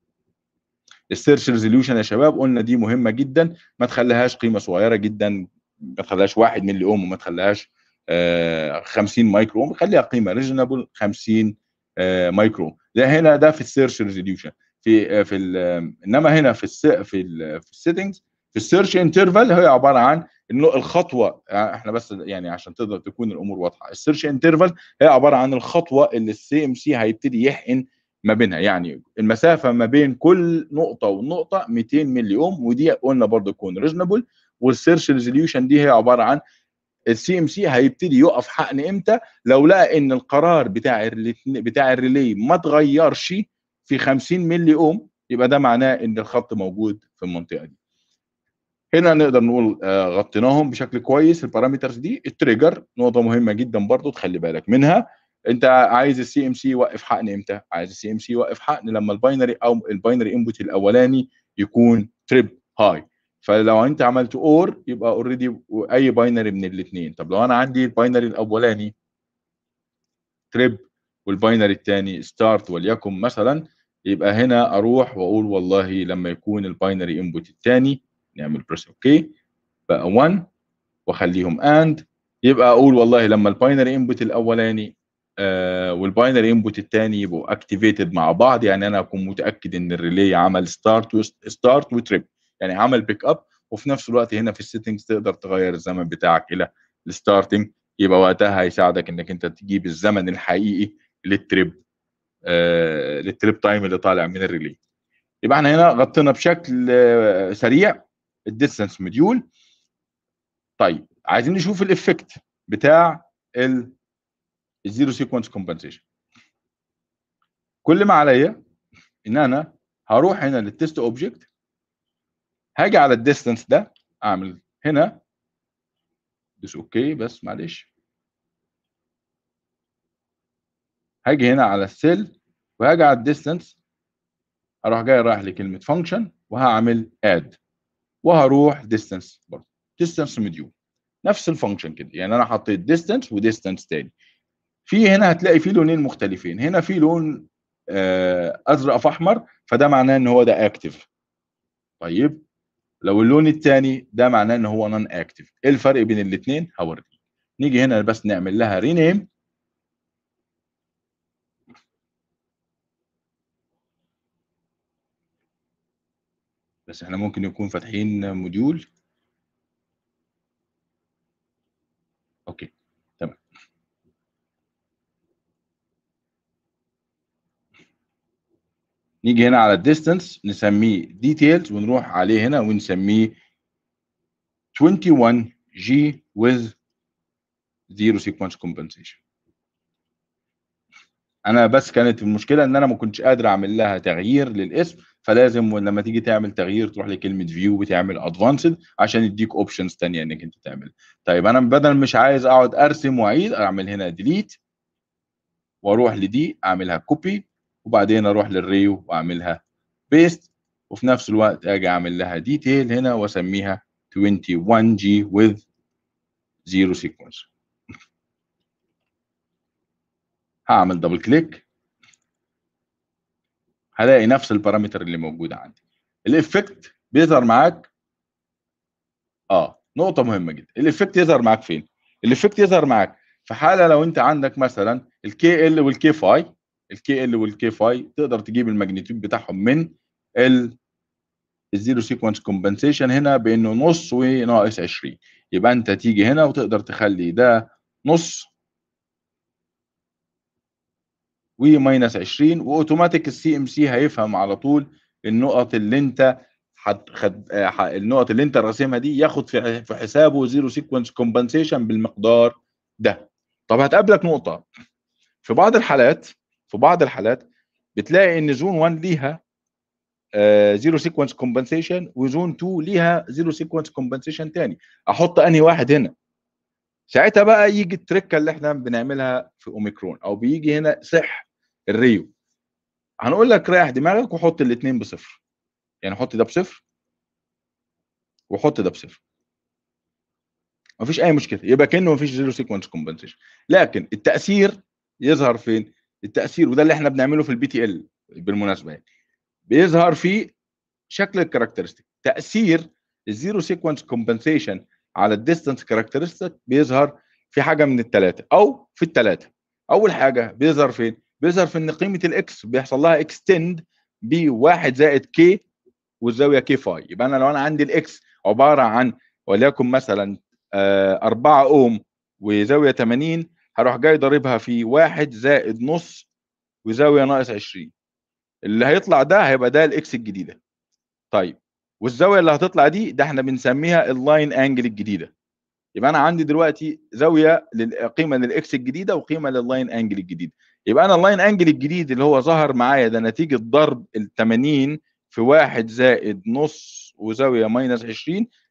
السيرش ريزوليوشن يا شباب قلنا دي مهمه جدا ما تخليهاش قيمه صغيره جدا ما تخليهاش 1 ملي اوم وما تخليهاش آه 50 مايكرو اوم خليها قيمه ريزونبل 50 آه مايكرو اوم ده هنا ده في السيرش ريزوليوشن في آه في انما هنا في الس في ال في السيتنجز في السيرش انترفال هي عباره عن انه الخطوه احنا بس يعني عشان تقدر تكون الامور واضحه السيرش انترفال هي عباره عن الخطوه اللي السي ام سي هيبتدي يحقن ما بينها يعني المسافه ما بين كل نقطه ونقطه 200 ملي اوم ودي قلنا برضه تكون ريزونبل والسيرش ريزوليوشن دي هي عباره عن السي ام سي هيبتدي يقف حقن امتى لو لقى ان القرار بتاع بتاع الريلي ما اتغيرش في 50 ملي اوم يبقى ده معناه ان الخط موجود في المنطقه دي هنا نقدر نقول آه، غطيناهم بشكل كويس البارامترز دي التريجر نقطه مهمه جدا برضو تخلي بالك منها انت عايز السي ام سي يوقف حقن امتى عايز السي ام سي يوقف حقن لما الباينري او الباينري انبوت الاولاني يكون تريب هاي فلو انت عملت اور يبقى اوريدي اي باينري من الاثنين طب لو انا عندي الباينري الاولاني تريب والباينري الثاني ستارت وليكن مثلا يبقى هنا اروح واقول والله لما يكون الباينري انبوت الثاني نعمل بريس اوكي بقى 1 واخليهم اند يبقى اقول والله لما الباينري انبوت الاولاني آه والباينري انبوت الثاني يبقوا اكتيفيتد مع بعض يعني انا اكون متاكد ان الريلي عمل ستارت ستارت وتريب يعني عمل بيك اب وفي نفس الوقت هنا في السيتنجز تقدر تغير الزمن بتاعك الى الستارتنج يبقى وقتها هيساعدك انك انت تجيب الزمن الحقيقي للتريب آه للتريب تايم اللي طالع من الريلي يبقى احنا هنا غطينا بشكل آه سريع الديستانس مديول طيب عايزين نشوف الافكت بتاع الزيرو سيكونس كومبنسيشن كل ما عليا ان انا هروح هنا للتست اوبجكت هاجي على الديستانس ده اعمل هنا بس اوكي بس معلش هاجي هنا على السيل وهاجي على الديستانس اروح جاي رايح لكلمه فانكشن وهعمل اد وهروح ديستانس برضه ديستانس مديول نفس الفانكشن كده يعني انا حطيت ديستانس وديستانس تاني في هنا هتلاقي في لونين مختلفين هنا في لون آه ازرق في احمر فده معناه ان هو ده اكتف طيب لو اللون الثاني ده معناه ان هو نون اكتف ايه الفرق بين الاثنين هوريك نيجي هنا بس نعمل لها رينيم بس احنا ممكن يكون فاتحين موديول اوكي تمام نيجي هنا على الديستانس نسميه ديتيلز ونروح عليه هنا ونسميه 21 جي with zero sequence compensation انا بس كانت المشكله ان انا ما كنتش قادر اعمل لها تغيير للاسم فلازم لما تيجي تعمل تغيير تروح لكلمه فيو وتعمل ادفانسد عشان يديك اوبشنز ثانيه انك انت تعمل طيب انا بدل مش عايز اقعد ارسم واعيد اعمل هنا ديليت واروح لدي اعملها كوبي وبعدين اروح للريو واعملها بيست وفي نفس الوقت اجي اعمل لها ديتيل هنا واسميها 21 جي with zero sequence هعمل دبل كليك هلاقي نفس البارامتر اللي موجوده عندي الافكت بيظهر معاك اه نقطه مهمه جدا الافكت يظهر معاك فين الافكت يظهر معاك في حاله لو انت عندك مثلا الكي ال والكي فاي الكي ال والكي فاي تقدر تجيب الماجنتيود بتاعهم من ال الزيرو سيكونس كومبنسيشن هنا بانه نص وناقص 20 يبقى انت تيجي هنا وتقدر تخلي ده نص وماينس 20 واوتوماتيك السي ام سي هيفهم على طول النقط اللي انت خد النقط اللي انت راسمها دي ياخد في في حسابه زيرو سيكونس كومبنسيشن بالمقدار ده طب هتقابلك نقطه في بعض الحالات في بعض الحالات بتلاقي ان زون 1 ليها زيرو سيكونس كومبنسيشن وزون 2 ليها زيرو سيكونس كومبنسيشن تاني احط انهي واحد هنا ساعتها بقى يجي التركه اللي احنا بنعملها في اوميكرون او بيجي هنا صح الريو هنقول لك ريح دماغك وحط الاثنين بصفر يعني حط ده بصفر وحط ده بصفر مفيش اي مشكله يبقى كانه مفيش زيرو سيكونس كومبنسيشن لكن التاثير يظهر فين التاثير وده اللي احنا بنعمله في البي تي ال بالمناسبه يعني بيظهر في شكل الكاركترستيك تاثير الزيرو سيكونس كومبنسيشن على الديستانس كاركترستيك بيظهر في حاجه من الثلاثه او في الثلاثه اول حاجه بيظهر فين بيظهر في ان قيمه الاكس بيحصل لها اكستند بواحد زائد كي والزاويه كي فاي يبقى انا لو انا عندي الاكس عباره عن وليكن مثلا 4 اوم وزاويه 80 هروح جاي ضاربها في واحد زائد نص وزاويه ناقص 20 اللي هيطلع ده هيبقى ده الاكس الجديده طيب والزاويه اللي هتطلع دي ده احنا بنسميها اللاين انجل الجديده يبقى انا عندي دلوقتي زاويه قيمه للاكس الجديده وقيمه لللاين انجل الجديد يبقى انا اللاين انجل الجديد اللي هو ظهر معايا ده نتيجه ضرب ال 80 في واحد زائد نص وزاويه ماينس 20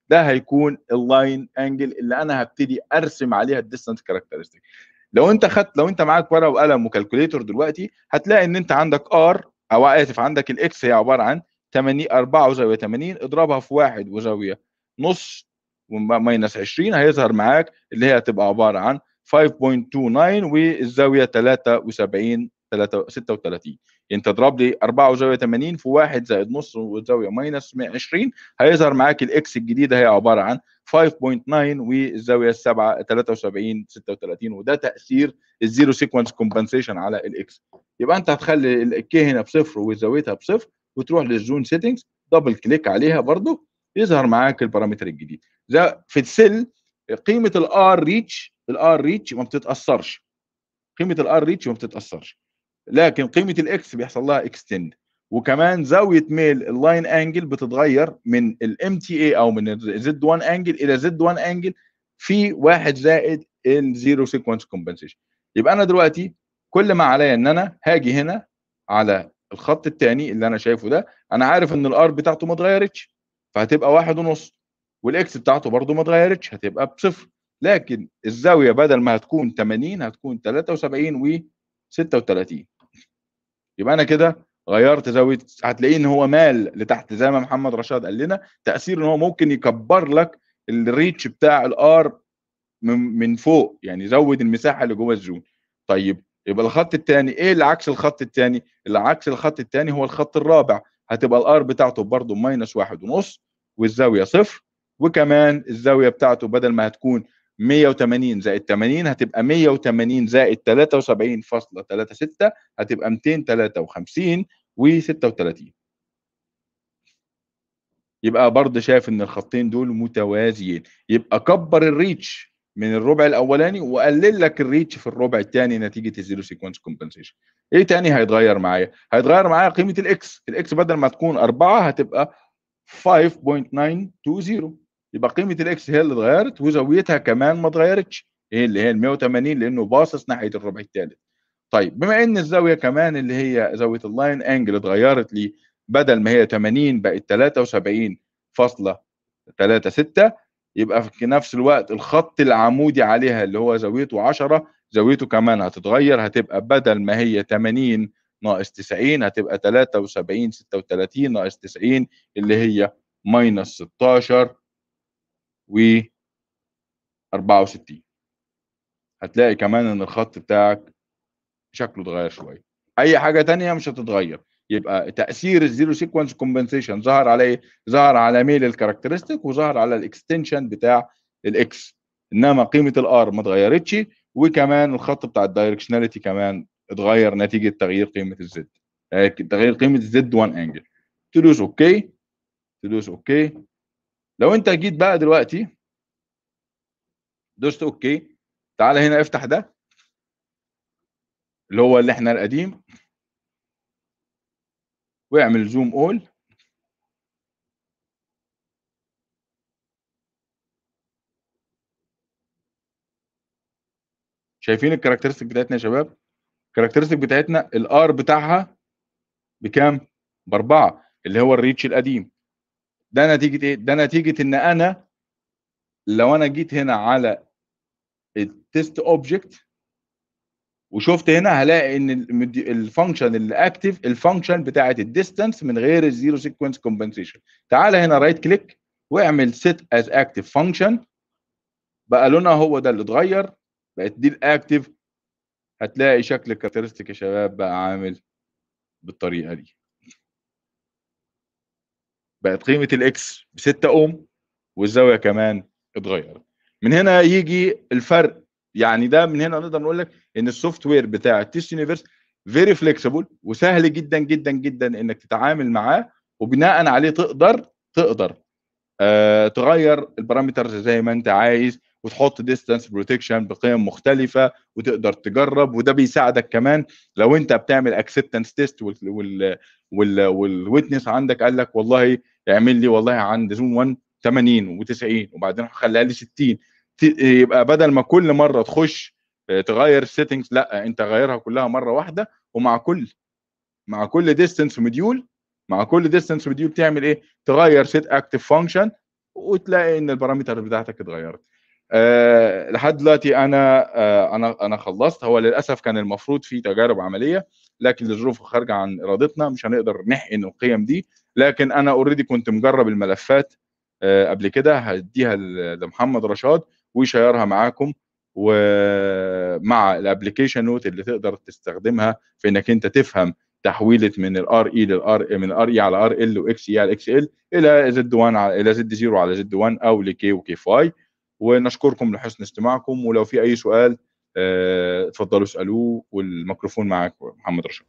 ده هيكون اللاين انجل اللي انا هبتدي ارسم عليها الديستانس كاركترستيك لو انت خدت لو انت معاك ورقه وقلم وكالكوليتور دلوقتي هتلاقي ان انت عندك ار او اسف عندك الاكس هي عباره عن 80 4 وزاويه 80 اضربها في 1 وزاويه نص ماينس 20 هيظهر معاك اللي هي هتبقى عباره عن 5.29 والزاويه 73 36 يعني تضرب لي 4 وزاويه 80 في 1 زائد نص وزاويه ماينس 20 هيظهر معاك الاكس الجديده هي عباره عن 5.9 والزاويه 7 73 36 وده تاثير الزيرو سيكونس كومبنسيشن على الاكس يبقى انت هتخلي الكي هنا بصفر وزاويتها بصفر وتروح للزون سيتنجز دبل كليك عليها برضو يظهر معاك البارامتر الجديد ده في السيل قيمه الار ريتش الار ريتش ما بتتاثرش قيمه الار ريتش ما بتتاثرش لكن قيمه الاكس بيحصل لها اكستند وكمان زاويه ميل اللاين انجل بتتغير من الام تي اي او من زد 1 انجل الى زد 1 انجل في واحد زائد الزيرو سيكونس كومبنسيشن يبقى انا دلوقتي كل ما عليا ان انا هاجي هنا على الخط الثاني اللي انا شايفه ده انا عارف ان الار بتاعته ما اتغيرتش فهتبقى واحد ونص والاكس بتاعته برده ما اتغيرتش هتبقى بصفر لكن الزاويه بدل ما هتكون 80 هتكون 73 و 36 يبقى انا كده غيرت زاويه هتلاقيه ان هو مال لتحت زي ما محمد رشاد قال لنا تاثير ان هو ممكن يكبر لك الريتش بتاع الار من, من فوق يعني زود المساحه اللي جوه الزون طيب يبقى الخط الثاني ايه اللي عكس الخط الثاني اللي عكس الخط الثاني هو الخط الرابع هتبقى الار بتاعته برضه ماينس واحد ونص والزاويه صفر وكمان الزاويه بتاعته بدل ما هتكون 180 زائد 80 هتبقى 180 زائد 73.36 هتبقى 253 و36 يبقى برضه شايف ان الخطين دول متوازيين يبقى كبر الريتش من الربع الاولاني وقلل لك الريتش في الربع الثاني نتيجه الزيرو سيكونس كومبنسيشن ايه تاني هيتغير معايا هيتغير معايا قيمه الاكس الاكس بدل ما تكون 4 هتبقى 5.920 يبقى قيمه الاكس هي اللي اتغيرت وزاويتها كمان ما اتغيرتش ايه اللي هي ال 180 لانه باصص ناحيه الربع الثالث طيب بما ان الزاويه كمان اللي هي زاويه اللاين انجل اتغيرت لي بدل ما هي 80 بقت 73.36 يبقى في نفس الوقت الخط العمودي عليها اللي هو زاويته 10 زاويته كمان هتتغير هتبقى بدل ما هي 80 ناقص 90 هتبقى 73 36 ناقص 90 اللي هي ماينس 16 و 64 هتلاقي كمان ان الخط بتاعك شكله اتغير شويه اي حاجه تانية مش هتتغير يبقى تاثير الزيرو سيكونس كومبنسيشن ظهر على ايه ظهر على ميل الكاركترستيك وظهر على الاكستنشن بتاع الاكس انما قيمه الار ما اتغيرتش وكمان الخط بتاع الدايركشناليتي كمان اتغير نتيجه تغيير قيمه الزد تغيير قيمه الزد 1 انجل تدوس اوكي تدوس اوكي لو انت جيت بقى دلوقتي دوست اوكي تعالى هنا افتح ده اللي هو اللي احنا القديم واعمل زوم اول شايفين الكاركترستيك بتاعتنا يا شباب الكاركترستيك بتاعتنا الار بتاعها بكام باربعه اللي هو الريتش القديم ده نتيجه ايه ده نتيجه ان انا لو انا جيت هنا على التست اوبجكت وشفت هنا هلاقي ان الفانكشن اللي اكتف الفانكشن بتاعه الديستانس من غير الزيرو سيكونس كومبنسيشن تعالى هنا رايت كليك واعمل سيت از اكتف فانكشن بقى لونها هو ده اللي اتغير بقت دي الاكتف هتلاقي شكل الكاركترستيك يا شباب بقى عامل بالطريقه دي بقت قيمه الاكس ب 6 اوم والزاويه كمان اتغيرت من هنا يجي الفرق يعني ده من هنا نقدر نقول لك ان السوفت وير بتاع التيست يونيفرس فيري فليكسيبل وسهل جدا جدا جدا انك تتعامل معاه وبناء عليه تقدر تقدر آه تغير البارامترز زي ما انت عايز وتحط ديستانس بروتكشن بقيم مختلفه وتقدر تجرب وده بيساعدك كمان لو انت بتعمل اكسبتنس تيست وال وال والويتنس عندك قال لك والله اعمل لي والله عند زوم 1 80 و90 وبعدين خليها لي 60 يبقى بدل ما كل مره تخش تغير السيتنجز لا انت غيرها كلها مره واحده ومع كل مع كل ديستنس مديول مع كل ديستنس مديول تعمل ايه تغير سيت اكتف فانكشن وتلاقي ان البارامتر بتاعتك اتغيرت أه لحد دلوقتي انا أه انا انا خلصت هو للاسف كان المفروض في تجارب عمليه لكن لظروف خارجه عن ارادتنا مش هنقدر نحقن القيم دي لكن انا اوريدي كنت مجرب الملفات أه قبل كده هديها لمحمد رشاد ويشيرها معاكم ومع الابلكيشن نوت اللي تقدر تستخدمها في انك انت تفهم تحويله من الار اي للار من الار اي على ار ال واكس اي على اكس ال الى زد 1 على الى زد 0 على زد 1 او لكي وكي فاي ونشكركم لحسن استماعكم ولو في اي سؤال اتفضلوا اسالوه والميكروفون معاك محمد رشاد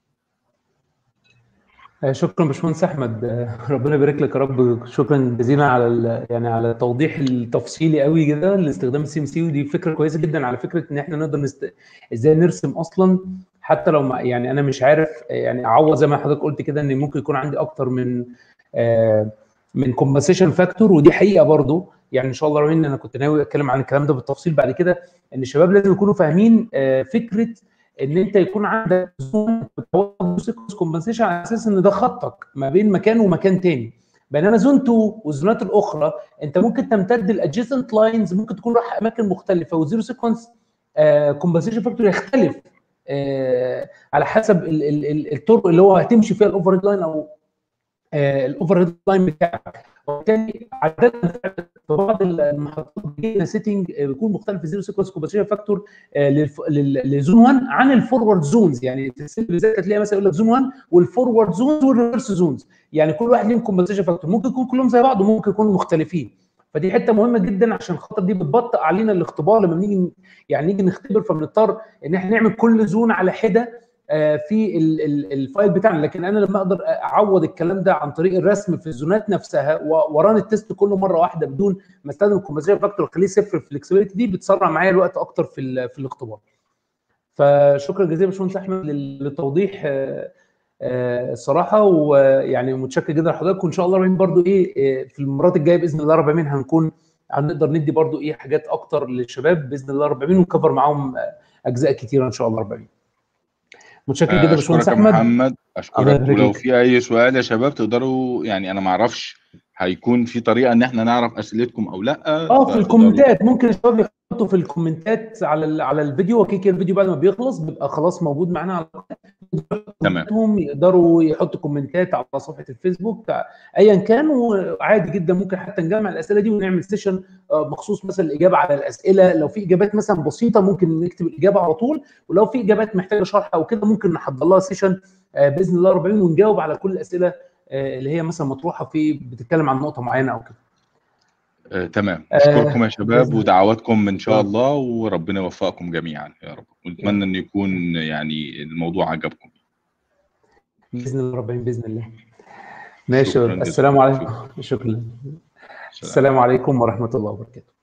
شكرا باشمهندس احمد ربنا يبارك لك يا رب شكرا جزيلا على يعني على التوضيح التفصيلي قوي كده لاستخدام السي ام سي ودي فكره كويسه جدا على فكره ان احنا نقدر نست... ازاي نرسم اصلا حتى لو ما يعني انا مش عارف يعني اعوض زي ما حضرتك قلت كده ان ممكن يكون عندي اكتر من آه من كومبنسيشن فاكتور ودي حقيقه برضو يعني ان شاء الله رامين انا كنت ناوي اتكلم عن الكلام ده بالتفصيل بعد كده ان الشباب لازم يكونوا فاهمين آه فكره ان انت يكون عندك زون كومبنسيشن على اساس ان ده خطك ما بين مكان ومكان تاني بينما زون 2 والزونات الاخرى انت ممكن تمتد الادجيسنت لاينز ممكن تكون رايح اماكن مختلفه والزيرو سيكونس كومبنسيشن فاكتور يختلف آه على حسب ال ال ال الطرق اللي هو هتمشي فيها الاوفر هيد لاين او الاوفر هيد لاين بتاعك وبالتالي عاده في بعض المحطات بيجينا سيتنج بيكون مختلف الزيرو سيكونس كومبنسيشن فاكتور لزون 1 عن الفورورد زونز يعني في السن بالذات هتلاقي مثلا يقول لك زون 1 والفورورد زونز والريفرس زونز يعني كل واحد ليهم كومبنسيشن فاكتور ممكن يكون كلهم زي بعض وممكن يكونوا مختلفين فدي حته مهمه جدا عشان خاطر دي بتبطئ علينا الاختبار لما بنيجي يعني نيجي نختبر فبنضطر ان احنا نعمل كل زون على حده في الفايل بتاعنا لكن انا لما اقدر اعوض الكلام ده عن طريق الرسم في الزونات نفسها وران التست كله مره واحده بدون ما استخدم الكومبنسيشن فاكتور واخليه صفر الفلكسبيليتي دي بتسرع معايا الوقت اكتر في في الاختبار. فشكرا جزيلا باشمهندس احمد للتوضيح الصراحه ويعني متشكر جدا لحضرتك وان شاء الله رحيم برضو ايه في المرات الجايه باذن الله رب العالمين هنكون هنقدر ندي برضو ايه حاجات اكتر للشباب باذن الله رب العالمين ونكفر معاهم اجزاء كتيره ان شاء الله رب العالمين. متشكر جدا باشمهندس احمد محمد اشكرك ولو في اي سؤال يا شباب تقدروا يعني انا ما اعرفش هيكون في طريقه ان احنا نعرف اسئلتكم او لا اه في الكومنتات ممكن الشباب يحطوا في الكومنتات على على الفيديو وكيك الفيديو بعد ما بيخلص بيبقى خلاص موجود معانا على تمام يقدروا يحطوا كومنتات على صفحه الفيسبوك ايا كان وعادي جدا ممكن حتى نجمع الاسئله دي ونعمل سيشن مخصوص مثلا الاجابه على الاسئله لو في اجابات مثلا بسيطه ممكن نكتب الاجابه على طول ولو في اجابات محتاجه شرح او كده ممكن نحضر لها سيشن باذن الله رب العالمين ونجاوب على كل الاسئله اللي هي مثلا مطروحه في بتتكلم عن نقطه معينه او كده آه، تمام اشكركم يا شباب ودعواتكم ان شاء الله وربنا يوفقكم جميعا يا رب ونتمنى ان يكون يعني الموضوع عجبكم باذن الله رب باذن الله ماشي السلام عليكم شكرا السلام عليكم ورحمه الله وبركاته